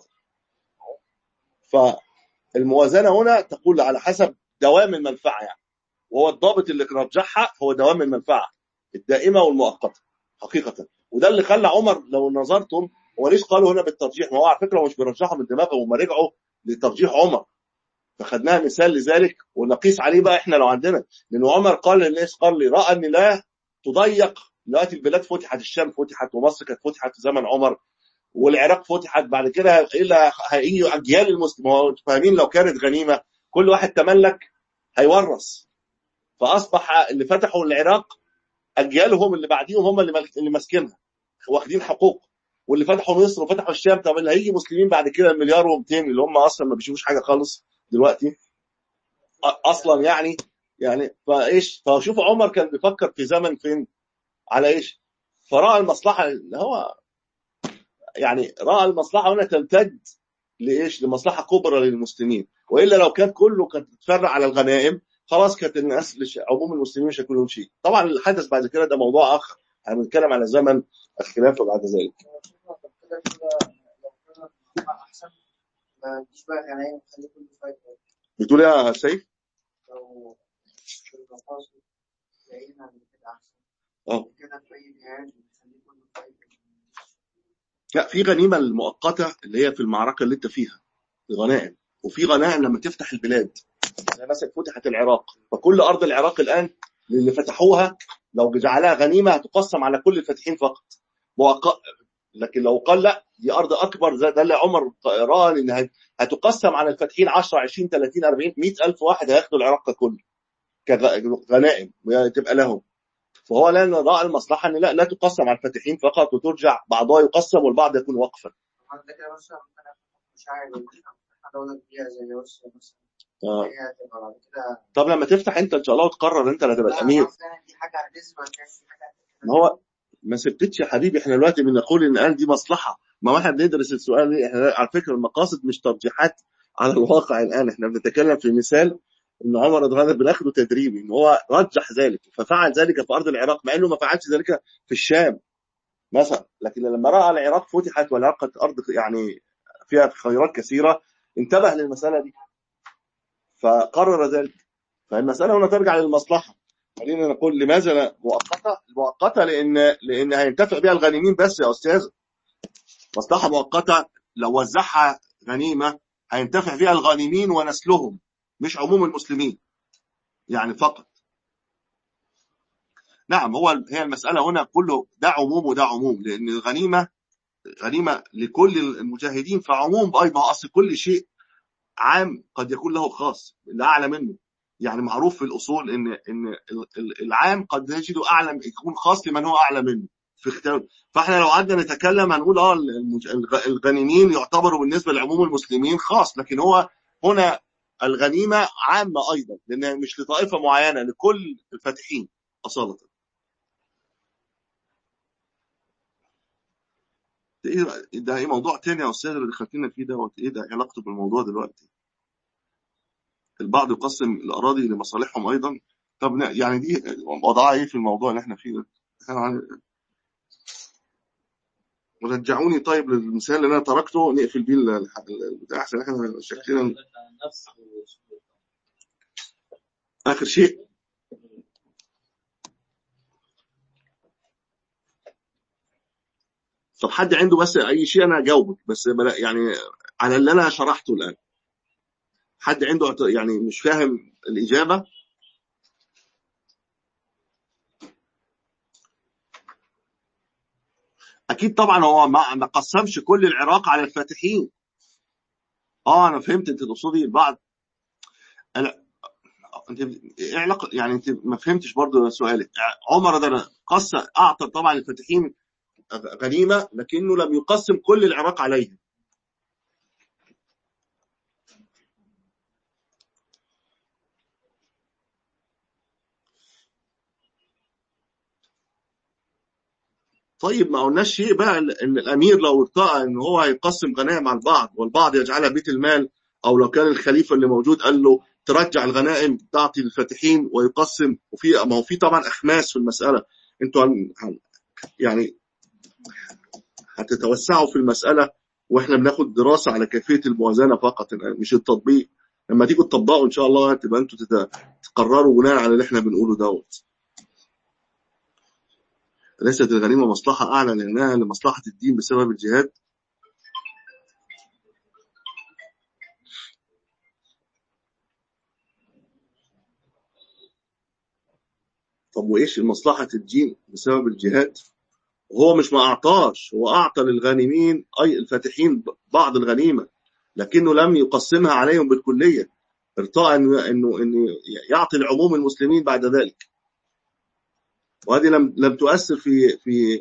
فالموازنه هنا تقول على حسب دوام المنفعه يعني وهو الضابط اللي رجحها هو دوام المنفعه الدائمه والمؤقته حقيقه وده اللي خلى عمر لو نظرتم هو ليش قالوا هنا بالترجيح ما هو على فكره هو مش بيرجحها من دماغه هم رجعوا لترجيح عمر فخدناها مثال لذلك ونقيس عليه بقى احنا لو عندنا لان عمر قال للناس قال لي راى ان لا تضيق دلوقتي البلاد فتحت الشام فتحت ومصر كانت فتحت في زمن عمر والعراق فتحت بعد كده ايه اللي هيجي اجيال المسلمين ما هو انتوا فاهمين لو كانت غنيمه كل واحد تملك هيورث فاصبح اللي فتحوا العراق اجيالهم اللي بعديهم هم اللي مال- اللي ماسكينها واخدين حقوق واللي فتحوا مصر وفتحوا الشام طب اللي هيجي مسلمين بعد كده المليار و200 اللي هم اصلا ما بيشوفوش حاجه خالص دلوقتي أ- اصلا يعني يعني فايش فشوف عمر كان بيفكر في زمن فين على ايش فراى المصلحه اللي هو يعني راى المصلحه هنا تمتد لايش لمصلحه كبرى للمسلمين والا لو كان كله كانت تتفرع على الغنائم خلاص كانت الناس لش- عموم المسلمين مش هيكون لهم شيء طبعا الحدث بعد كده ده موضوع اخر احنا بنتكلم على زمن الخلافه بعد ذلك كده كده لو كده احسن ما تجيش بقى غنايم خلي كله فايده بتقول إيه يا سيف لو في المقاصد لقينا ان كده احسن اه كده في اي جهاز خلي كله فايده لا في غنيمه المؤقته اللي هي في المعركه اللي انت فيها الغنائم وفي غنائم لما تفتح البلاد زي مثلا فتحت العراق فكل ارض العراق الان اللي فتحوها لو جعلها غنيمه هتقسم على كل الفاتحين فقط مؤق... لكن لو قال لا دي ارض اكبر زي ده اللي عمر راى ان هت- هتقسم على الفاتحين 10 20 30 40 100 الف واحد هياخدوا العراق ككل كغنائم تبقى لهم فهو لان راى المصلحه ان لا لا تقسم على الفاتحين فقط وترجع بعضها يقسم والبعض يكون وقفا طبعا ده كده مثلا ممكن أفتح مش عارف دولة كبيرة زي روسيا مثلا آه. هي هتبقى بعد كده طب لما تفتح انت ان شاء الله وتقرر انت اللي هتبقى لا، الامير أصل يعني دي حاجة نسبة كان في حاجة ما هو ما سبتش يا حبيبي احنا دلوقتي بنقول ان قال دي مصلحه ما هو احنا بندرس السؤال ليه احنا على فكره المقاصد مش ترجيحات على الواقع الان احنا بنتكلم في مثال ان عمر رضي الله عنه بناخده تدريبي ان هو رجح ذلك ففعل ذلك في ارض العراق مع انه ما فعلش ذلك في الشام مثلا لكن لما راى العراق فتحت والعراق كانت ارض يعني فيها خيرات كثيره انتبه للمساله دي فقرر ذلك فالمساله هنا ترجع للمصلحه خلينا نقول لماذا لا مؤقته؟ مؤقته لان لان هينتفع بها الغانمين بس يا استاذ مصلحه مؤقته لو وزعها غنيمه هينتفع فيها الغانمين ونسلهم مش عموم المسلمين يعني فقط نعم هو هي المساله هنا كله ده عموم وده عموم لان الغنيمه غنيمه لكل المجاهدين فعموم ايضا اصل كل شيء عام قد يكون له خاص اللي اعلى منه يعني معروف في الاصول ان ان ال- ال- العام قد يجد اعلى يكون خاص لمن هو اعلى منه في اختلاف فاحنا لو قعدنا نتكلم هنقول اه المج- الغ- الغانمين يعتبروا بالنسبه لعموم المسلمين خاص لكن هو هنا الغنيمه عامه ايضا لان مش لطائفه معينه لكل الفاتحين اصاله ده ايه ده ايه موضوع تاني يا استاذ اللي دخلتنا فيه دوت ايه ده علاقته بالموضوع دلوقتي البعض يقسم الاراضي لمصالحهم ايضا طب ن- يعني دي وضعها ايه في الموضوع اللي احنا فيه ده؟ إحنا عن- رجعوني طيب للمثال اللي انا تركته نقفل بيه ال- الح- البتاع احسن احنا شكلنا نفس اخر شيء طب حد عنده بس اي شيء انا اجاوبك بس بلا- يعني على اللي انا شرحته الان حد عنده اعت- يعني مش فاهم الاجابه اكيد طبعا هو ما ما قسمش كل العراق على الفاتحين اه انا فهمت انت تقصدي البعض لا انت ايه علاقه يعني انت ما فهمتش برضو سؤالك عمر ده قص اعطى طبعا الفاتحين غنيمه لكنه لم يقسم كل العراق عليهم طيب ما قلناش شيء بقى ان الامير لو ارتأى ان هو هيقسم غنائم على البعض والبعض يجعلها بيت المال او لو كان الخليفه اللي موجود قال له ترجع الغنائم تعطي للفاتحين ويقسم وفي ما هو في طبعا اخماس في المساله انتوا هن- هن- يعني هتتوسعوا في المساله واحنا بناخد دراسه على كيفيه الموازنه فقط الآن، مش التطبيق لما تيجوا تطبقوا ان شاء الله تبقى انتوا تت- تقرروا بناء على اللي احنا بنقوله دوت ليست الغنيمه مصلحه اعلى لانها لمصلحه الدين بسبب الجهاد طب وايش مصلحه الدين بسبب الجهاد هو مش ما اعطاش هو اعطى للغانمين اي الفاتحين بعض الغنيمه لكنه لم يقسمها عليهم بالكليه ارتأى انه انه انه يعطي العموم المسلمين بعد ذلك وهذه لم لم تؤثر في في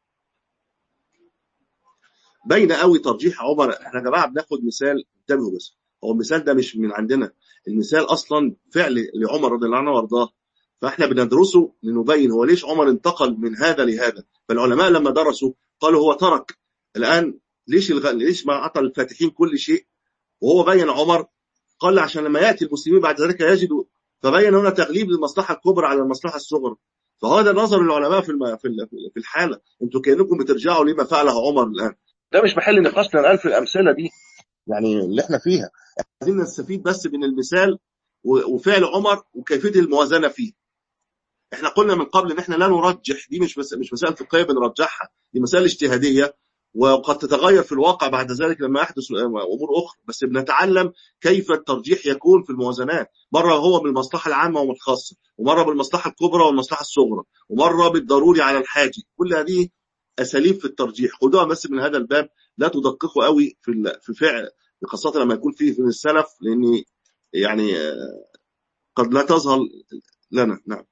باين قوي ترجيح عمر احنا يا جماعه بناخد مثال انتبهوا بس هو المثال ده مش من عندنا المثال اصلا فعل لعمر رضي الله عنه وارضاه فاحنا بندرسه لنبين هو ليش عمر انتقل من هذا لهذا فالعلماء لما درسوا قالوا هو ترك الان ليش الغ... ليش ما اعطى الفاتحين كل شيء وهو بين عمر قال عشان لما ياتي المسلمين بعد ذلك يجدوا فبين هنا تغليب للمصلحه الكبرى على المصلحه الصغرى فهذا نظر العلماء في الم... في ال- في الحاله انتوا كانكم بترجعوا لما فعله عمر الان ده مش محل نقاشنا الان في الامثله دي يعني اللي احنا فيها احنا عايزين نستفيد بس من المثال و- وفعل عمر وكيفيه الموازنه فيه احنا قلنا من قبل ان احنا لا نرجح دي مش مس... مش مسائل فقهيه بنرجحها دي مسائل اجتهاديه وقد تتغير في الواقع بعد ذلك لما يحدث امور اخرى بس بنتعلم كيف الترجيح يكون في الموازنات مره هو بالمصلحه العامه والخاصه ومره بالمصلحه الكبرى والمصلحه الصغرى ومره بالضروري على الحاجي كل هذه اساليب في الترجيح خدوها بس من هذا الباب لا تدققوا قوي في ال- في فعل خاصه لما يكون فيه من السلف لان يعني آه، قد لا تظهر لنا نعم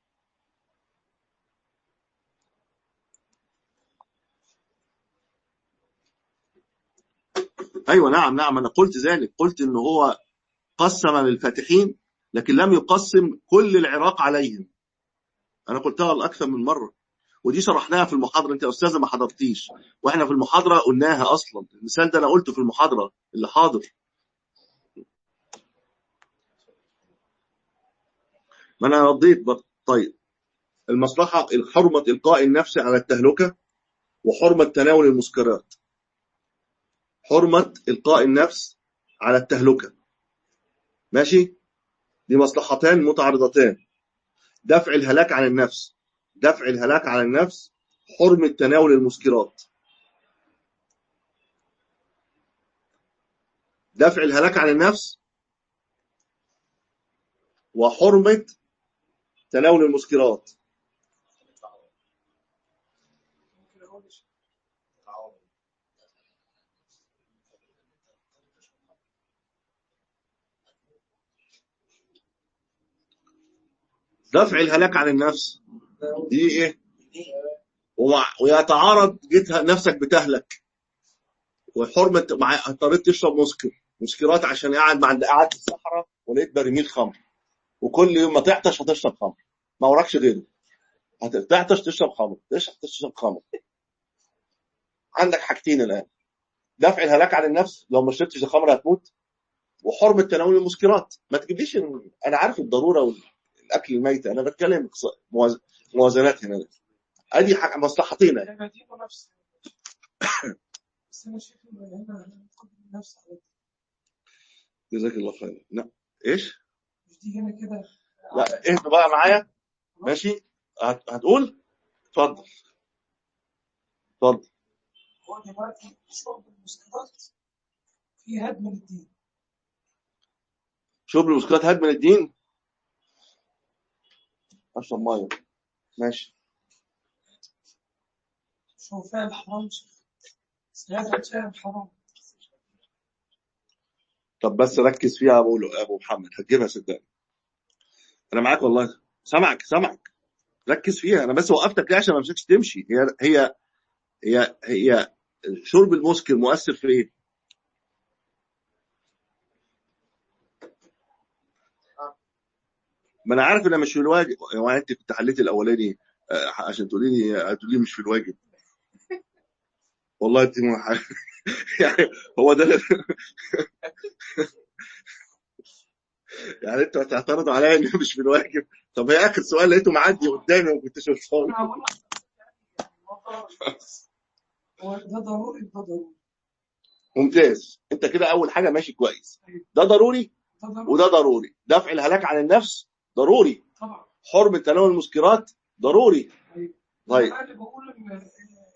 ايوه نعم نعم انا قلت ذلك قلت ان هو قسم للفاتحين لكن لم يقسم كل العراق عليهم انا قلتها اكثر من مره ودي شرحناها في المحاضره انت يا استاذه ما حضرتيش واحنا في المحاضره قلناها اصلا المثال ده انا قلته في المحاضره اللي حاضر ما انا رديت بقى. طيب المصلحه حرمه القاء النفس على التهلكه وحرمه تناول المسكرات حرمه القاء النفس على التهلكه ماشي دي مصلحتان متعارضتان دفع الهلاك عن النفس دفع الهلاك عن النفس حرمة تناول المسكرات دفع الهلاك عن النفس وحرمة تناول المسكرات دفع الهلاك عن النفس دي ايه ومع- ويتعارض جيت نفسك بتهلك وحرمة مع اضطريت تشرب مسكر مسكرات عشان قاعد مع قاعد في الصحراء ولقيت برميل خمر وكل يوم ما تعطش هتشرب خمر ما وراكش غيره هتعطش تشرب خمر تشرب تشرب خمر عندك حاجتين الان دفع الهلاك عن النفس لو ما شربتش الخمر هتموت وحرمه تناول المسكرات ما تجيبليش إن- انا عارف الضروره وال... الاكل الميت انا بتكلم اقتص- موaz- موازنات هنا ادي حاجه مصلحتين يعني دينه نفس بس انا شايف ان هنا قدر النفس على جزاك الله خير لا ايش مش دي هنا كده لا اهدوا بقى معايا ماشي هت- هتقول اتفضل اتفضل هو دلوقتي شرب المسكرات في هدم للدين شرب المسكرات هدم الدين اشرب ميه ماشي شو فعل حرام سيادة فعل حرام طب بس ركز فيها يا ابو يا ابو محمد هتجيبها صدقني انا معاك والله سامعك سامعك ركز فيها انا بس وقفتك ليه عشان ما امسكش تمشي هي هي هي هي شرب المسكر مؤثر في ايه؟ ما انا عارف انها مش في الواجب هو انت كنت حليت الاولاني آه، عشان تقولي لي هتقولي لي مش في الواجب والله انت ما- يعني هو ده يعني انتوا هتعترضوا عليا ان مش في الواجب طب هي اخر سؤال لقيته معدي قدامي وما كنتش قلته أنا أقول لك هو ده ضروري ده ضروري ممتاز انت كده اول حاجه ماشي كويس ده ضروري ده ضروري وده ضروري دفع الهلاك عن النفس ضروري طبعا حرمه تناول المسكرات ضروري أيوة. طيب انا اللي بقول ان آه،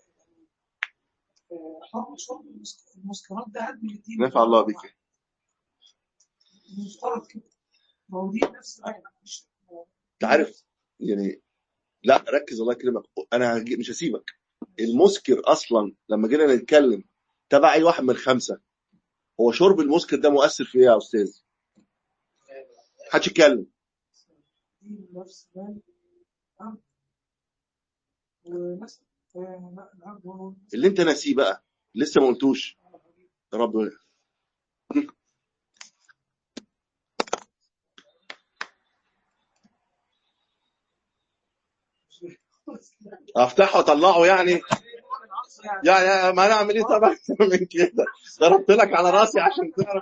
آه، حرم شرب المسك- المسكرات ده هدم للدين نفع الله بك المفترض كده ما هو دي نفس الآية مش انت عارف يعني لا ركز الله يكرمك انا هجي- مش هسيبك المسكر اصلا لما جينا نتكلم تبع اي واحد من الخمسه هو شرب المسكر ده مؤثر في ايه يا استاذ؟ محدش يتكلم دي نفس مال الأرض ونفس آه، لا، الأرض هو اللي انت ناسيه بقى لسه ما قلتوش يا رب افتحه واطلعه يعني يعني يعني ما نعمل ايه طبعا أكتر من كده ضربت لك على راسي عشان تعرف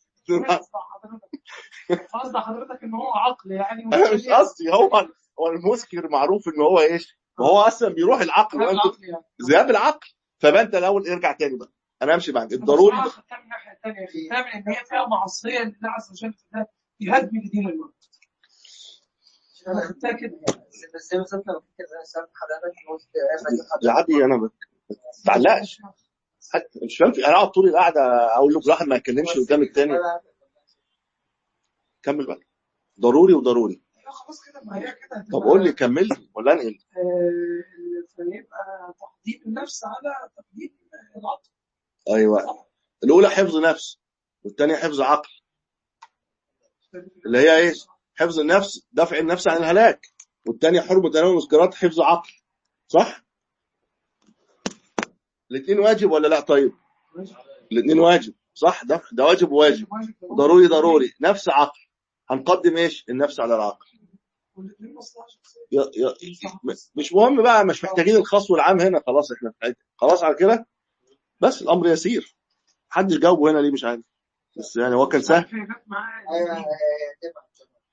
قصد حضرتك ان هو عقل يعني انا مش قصدي هو هو المسكر معروف ان هو ايش؟ ما هو اصلا بيروح العقل وانت عقل يعني ذهاب العقل فبقى انت الاول ارجع تاني بقى انا امشي معاك الضروري بصراحة خدتها من الناحية الثانية خدتها من ان هي فيها معصية لله عز وجل ده يهدم لدين الله انا خدتها كده بس زي ما سألت لو كنت سألت حضرتك قلت يا عبي انا ما تعلقش حتى مش فاهم في- انا اقعد طول القعده اقول لك واحد ما يتكلمش قدام التاني كمل بقى ضروري وضروري لا خلاص كده ما هي كده طب قول لي كمل لي ولا انقل آه، فيبقى تقديم النفس على تقديم العقل ايوه الاولى حفظ نفس والثانيه حفظ عقل اللي هي ايش؟ حفظ النفس دفع النفس عن الهلاك والثانيه حرمه تناول المسكرات حفظ عقل صح؟ الاثنين واجب ولا لا طيب؟ الاثنين واجب صح ده ده واجب وواجب ضروري ضروري نفس عقل هنقدم ايش؟ النفس على العقل والاثنين مصلحة شخصية يا يا مش مهم بقى مش محتاجين الخاص والعام هنا خلاص احنا في حته خلاص على كده بس الامر يسير محدش جاوبه هنا ليه مش عارف بس يعني هو كان سهل في جت معاه ايوه آه، تبع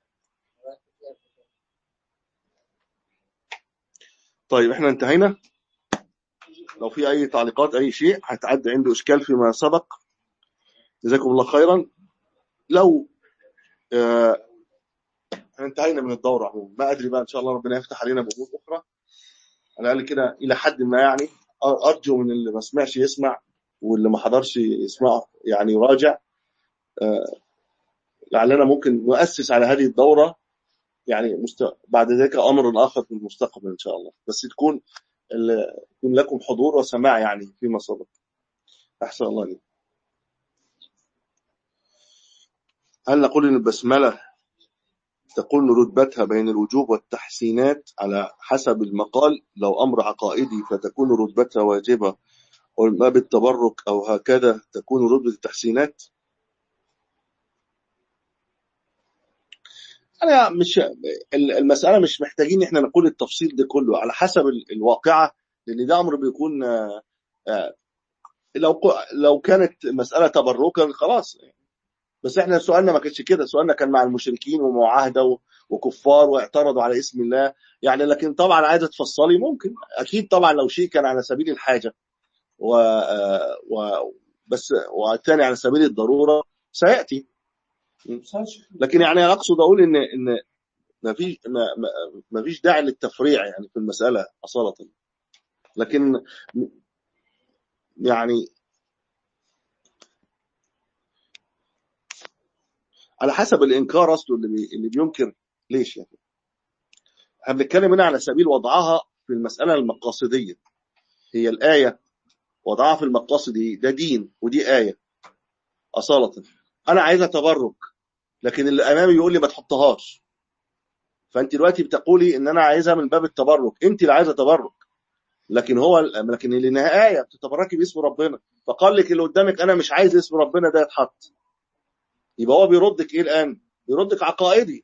طيب احنا انتهينا لو في اي تعليقات اي شيء هتعدي عنده اشكال فيما سبق جزاكم الله خيرا لو آه احنا انتهينا من الدوره عموما ما ادري بقى ان شاء الله ربنا يفتح علينا بامور اخرى على الاقل كده الى حد ما يعني أ- ارجو من اللي ما سمعش يسمع واللي ما حضرش يسمع يعني يراجع آه لعلنا ممكن نؤسس على هذه الدوره يعني مست... بعد ذلك امر اخر في المستقبل ان شاء الله بس تكون ال- يكون لكم حضور وسماع يعني فيما سبق احسن الله لي هل نقول ان البسمله تكون رتبتها بين الوجوب والتحسينات على حسب المقال لو امر عقائدي فتكون رتبتها واجبه وما بالتبرك او هكذا تكون رتبه التحسينات انا مش المساله مش محتاجين احنا نقول التفصيل ده كله على حسب ال- الواقعه لان ده امر بيكون آه، آه، لو ق- لو كانت مساله تبركا خلاص بس احنا سؤالنا ما كانش كده سؤالنا كان مع المشركين ومعاهده و- وكفار واعترضوا على اسم الله يعني لكن طبعا عايزه تفصلي ممكن اكيد طبعا لو شيء كان على سبيل الحاجه و, آه، و... بس والثاني على سبيل الضروره سياتي لكن يعني اقصد اقول ان ان ما فيش ما ما- ما فيش داعي للتفريع يعني في المساله اصاله لكن يعني على حسب الانكار اصله اللي بي... اللي بينكر ليش يعني احنا بنتكلم هنا على سبيل وضعها في المساله المقاصديه هي الايه وضعها في المقاصد دي ده دين ودي ايه اصاله انا عايزه تبرك لكن اللي امامي يقول لي ما تحطهاش فانت دلوقتي بتقولي ان انا عايزها من باب التبرك انت اللي عايزه تبرك لكن هو لكن لانها ايه بتتبركي باسم ربنا فقال لك اللي قدامك انا مش عايز اسم ربنا ده يتحط يبقى هو بيردك ايه الان بيردك عقائدي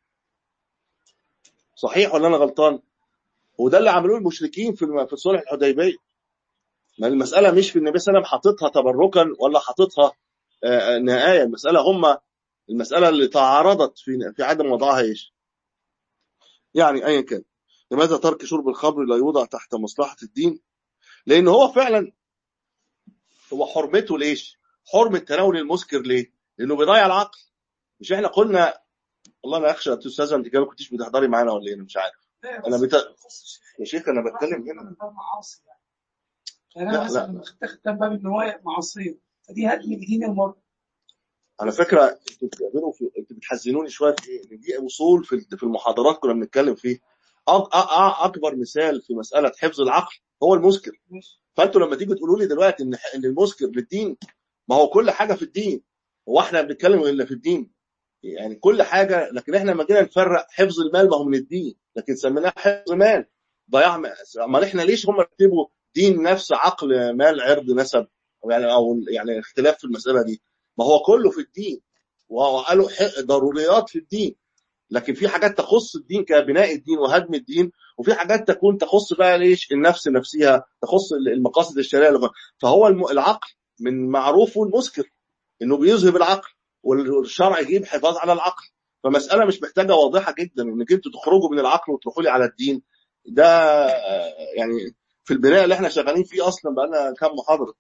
صحيح ولا انا غلطان وده اللي عملوه المشركين في الم- في صلح الحديبيه ما المساله مش في النبي صلى الله عليه وسلم حاططها تبركا ولا حاططها آه، انها ايه المساله هم المساله اللي تعارضت في في عدم وضعها ايش يعني ايا كان لماذا ترك شرب الخمر لا يوضع تحت مصلحه الدين لان هو فعلا هو حرمته ليش حرمه تناول المسكر ليه لانه بيضيع العقل مش احنا قلنا والله انا اخشى يا استاذه انت كده ما كنتش بتحضري معانا ولا ايه انا مش عارف أنا بت- يا شيخ انا بتكلم هنا من باب معاصي يعني لا، انا مثلا اتخذت من باب ان هو معصيه فدي هدم لدين المرء على فكره انتوا بتعملوا في انتوا بتحزنوني شويه في ايه؟ إن دي اصول في في المحاضرات كنا بنتكلم فيه أك- أ- أ- اكبر مثال في مساله حفظ العقل هو المسكر ماشي فانتوا لما تيجي تقولوا لي دلوقتي ان ان المسكر للدين ما هو كل حاجه في الدين هو احنا بنتكلم الا في الدين يعني كل حاجه لكن احنا لما جينا نفرق حفظ المال ما هو من الدين لكن سميناه حفظ مال ضياع م- امال احنا ليش هم يكتبوا دين نفس عقل مال عرض نسب أو يعني او يعني اختلاف في المساله دي ما هو كله في الدين وقالوا ح- ضروريات في الدين لكن في حاجات تخص الدين كبناء الدين وهدم الدين وفي حاجات تكون تخص بقى ليش النفس نفسها تخص المقاصد الشرعيه اللي- فهو الم- العقل من معروفه المسكر انه بيذهب العقل والشرع يجيب حفاظ على العقل فمساله مش محتاجه واضحه جدا انك انتوا تخرجوا من العقل وتروحوا لي على الدين ده آه، يعني في البناء اللي احنا شغالين فيه اصلا بقى لنا كام محاضره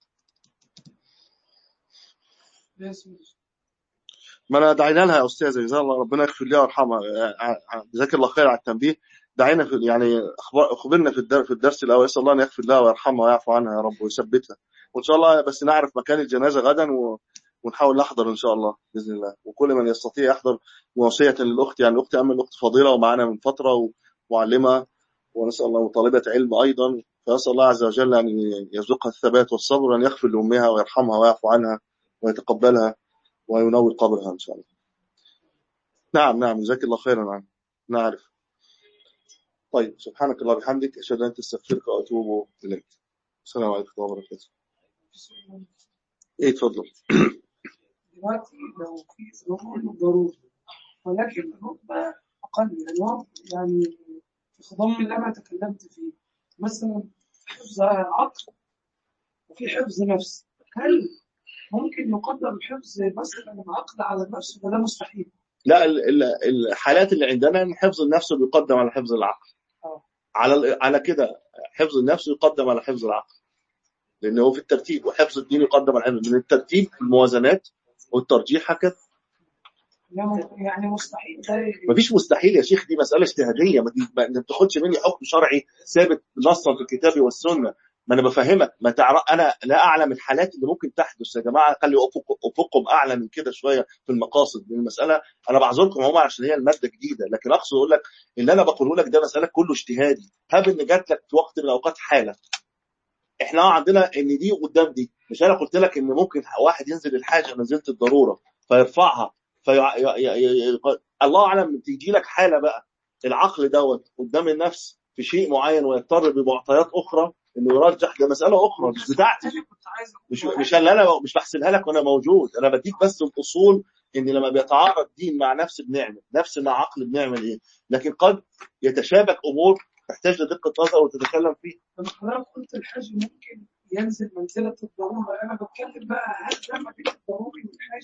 ماشي ما انا دعينا لها يا استاذه جزاها الله ربنا يغفر لها ويرحمها آه، آه، جزاك الله خير على التنبيه دعينا في يعني أخبار- اخبرنا في الدر- في الدرس الاول اسال الله ان يغفر لها ويرحمها ويعفو عنها يا رب ويثبتها وان شاء الله بس نعرف مكان الجنازه غدا و... ونحاول نحضر ان شاء الله باذن الله وكل من يستطيع يحضر وصيه للاخت يعني الاخت اما الاخت فضيله ومعانا من فتره ومعلمه ونسال الله وطالبه علم ايضا فاسال الله عز وجل ان يرزقها الثبات والصبر وان يغفر لامها ويرحمها ويعفو عنها ويتقبلها وينور قبرها ان شاء الله نعم نعم جزاك الله خيرا نعم نعرف طيب سبحانك اللهم وبحمدك اشهد ان لا اله الا انت استغفرك واتوب اليك السلام عليكم ورحمه الله وبركاته ايه اتفضل دلوقتي لو في ظروف ضروري ولكن الرتبة أقل يعني هو يعني في خضم اللي أنا تكلمت فيه مثلا حفظ العقل وفي حفظ نفس هل ممكن يقدر الحفظ مثلا العقل على النفس ولا مستحيل؟ لا ال- ال- الحالات اللي عندنا ان حفظ النفس بيقدم على حفظ العقل آه. على ال- على كده حفظ النفس يقدم على حفظ العقل لانه هو في الترتيب وحفظ الدين يقدم على حفظ من الترتيب في الموازنات والترجيح هكذا يعني يعني مستحيل ده مفيش مستحيل يا شيخ دي مسألة اجتهادية ما دي- ما ما بتاخدش مني حكم شرعي ثابت نصا في الكتاب والسنة ما انا بفهمك ما تعرف انا لا اعلم الحالات اللي ممكن تحدث يا جماعه خلي افق افقكم اعلى من كده شويه في المقاصد من المساله انا بعذركم هم عشان هي الماده جديده لكن اقصد اقول لك اللي انا بقوله لك ده مساله كله اجتهادي هب ان جات لك في وقت من الاوقات حاله احنا عندنا ان دي قدام دي مش انا قلت لك ان ممكن واحد ينزل الحاجه منزله الضروره فيرفعها في ي... ي... ي... ي... الله اعلم تيجي لك حاله بقى العقل دوت قدام النفس في شيء معين ويضطر بمعطيات اخرى انه يرجح ده مساله اخرى مش بتاعتي أنا كنت عايز أقول مش واحد- مش اللي انا مش بحسبها لك وانا موجود انا بديك بس الاصول ان لما بيتعارض دين مع نفس بنعمل نفس مع عقل بنعمل ايه لكن قد يتشابك امور تحتاج لدقه نظر وتتكلم فيه لما حضرتك قلت الحاج ممكن ينزل منزلة الضرورة أنا بتكلم بقى هل ده ما بين الضروري والحاجي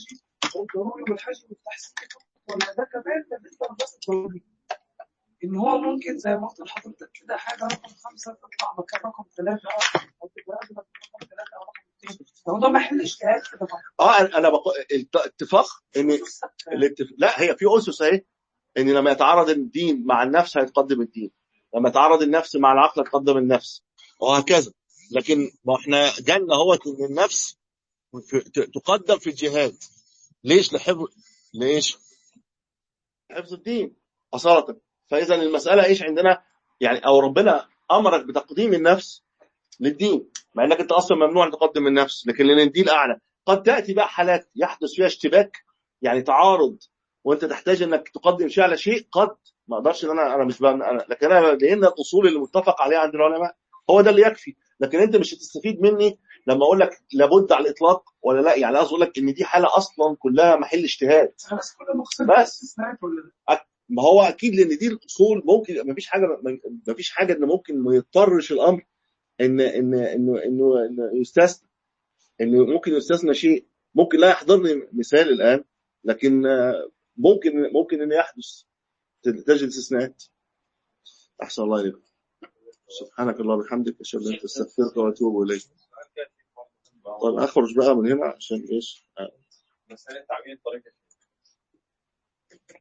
والضروري والحاجة والتحسين ولا ده كمان بالنسبة للناس الضروري إن هو ممكن زي ما قلت لحضرتك كده حاجة رقم خمسة تطلع مكان رقم ثلاثة أو تبقى قبل رقم ثلاثة أو رقم اثنين هو ده محل اجتهاد كده بقى. اه انا أنا بقول الت- اتفاق ان الاتف... لا هي في اسس اهي ان لما يتعارض الدين مع النفس هيتقدم الدين لما يتعارض النفس مع العقل هيتقدم النفس وهكذا لكن ما احنا جالنا هو ان النفس في- ت- تقدم في الجهاد ليش لحفظ ليش حفظ الدين اصاله فاذا المساله ايش عندنا يعني او ربنا امرك بتقديم النفس للدين مع انك انت اصلا ممنوع ان تقدم النفس لكن لان الدين اعلى قد تاتي بقى حالات يحدث فيها اشتباك يعني تعارض وانت تحتاج انك تقدم شيء على شيء قد ما اقدرش ان انا انا مش بقى أنا لكن انا لان الاصول اللي متفق عليها عند العلماء هو ده اللي يكفي لكن انت مش هتستفيد مني لما اقول لك لابد على الاطلاق ولا لا يعني قصدي اقول لك ان دي حاله اصلا كلها محل اجتهاد بس كل مقصد بس. استثناءات ولا لا؟ ما هو اكيد لان دي الاصول ممكن ما فيش حاجه ما فيش حاجه ان ممكن ما يضطرش الامر ان ان انه انه انه يستثنى انه ممكن يستثنى شيء ممكن لا يحضرني مثال الان لكن آه، ممكن ممكن انه يحدث تجد استثناءات احسن الله اليك سبحانك اللهم وبحمدك اشهد ان لا اله الا انت استغفرك واتوب اليك طيب اخرج بقى من هنا عشان ايش آه. مسألة تعبير الطريق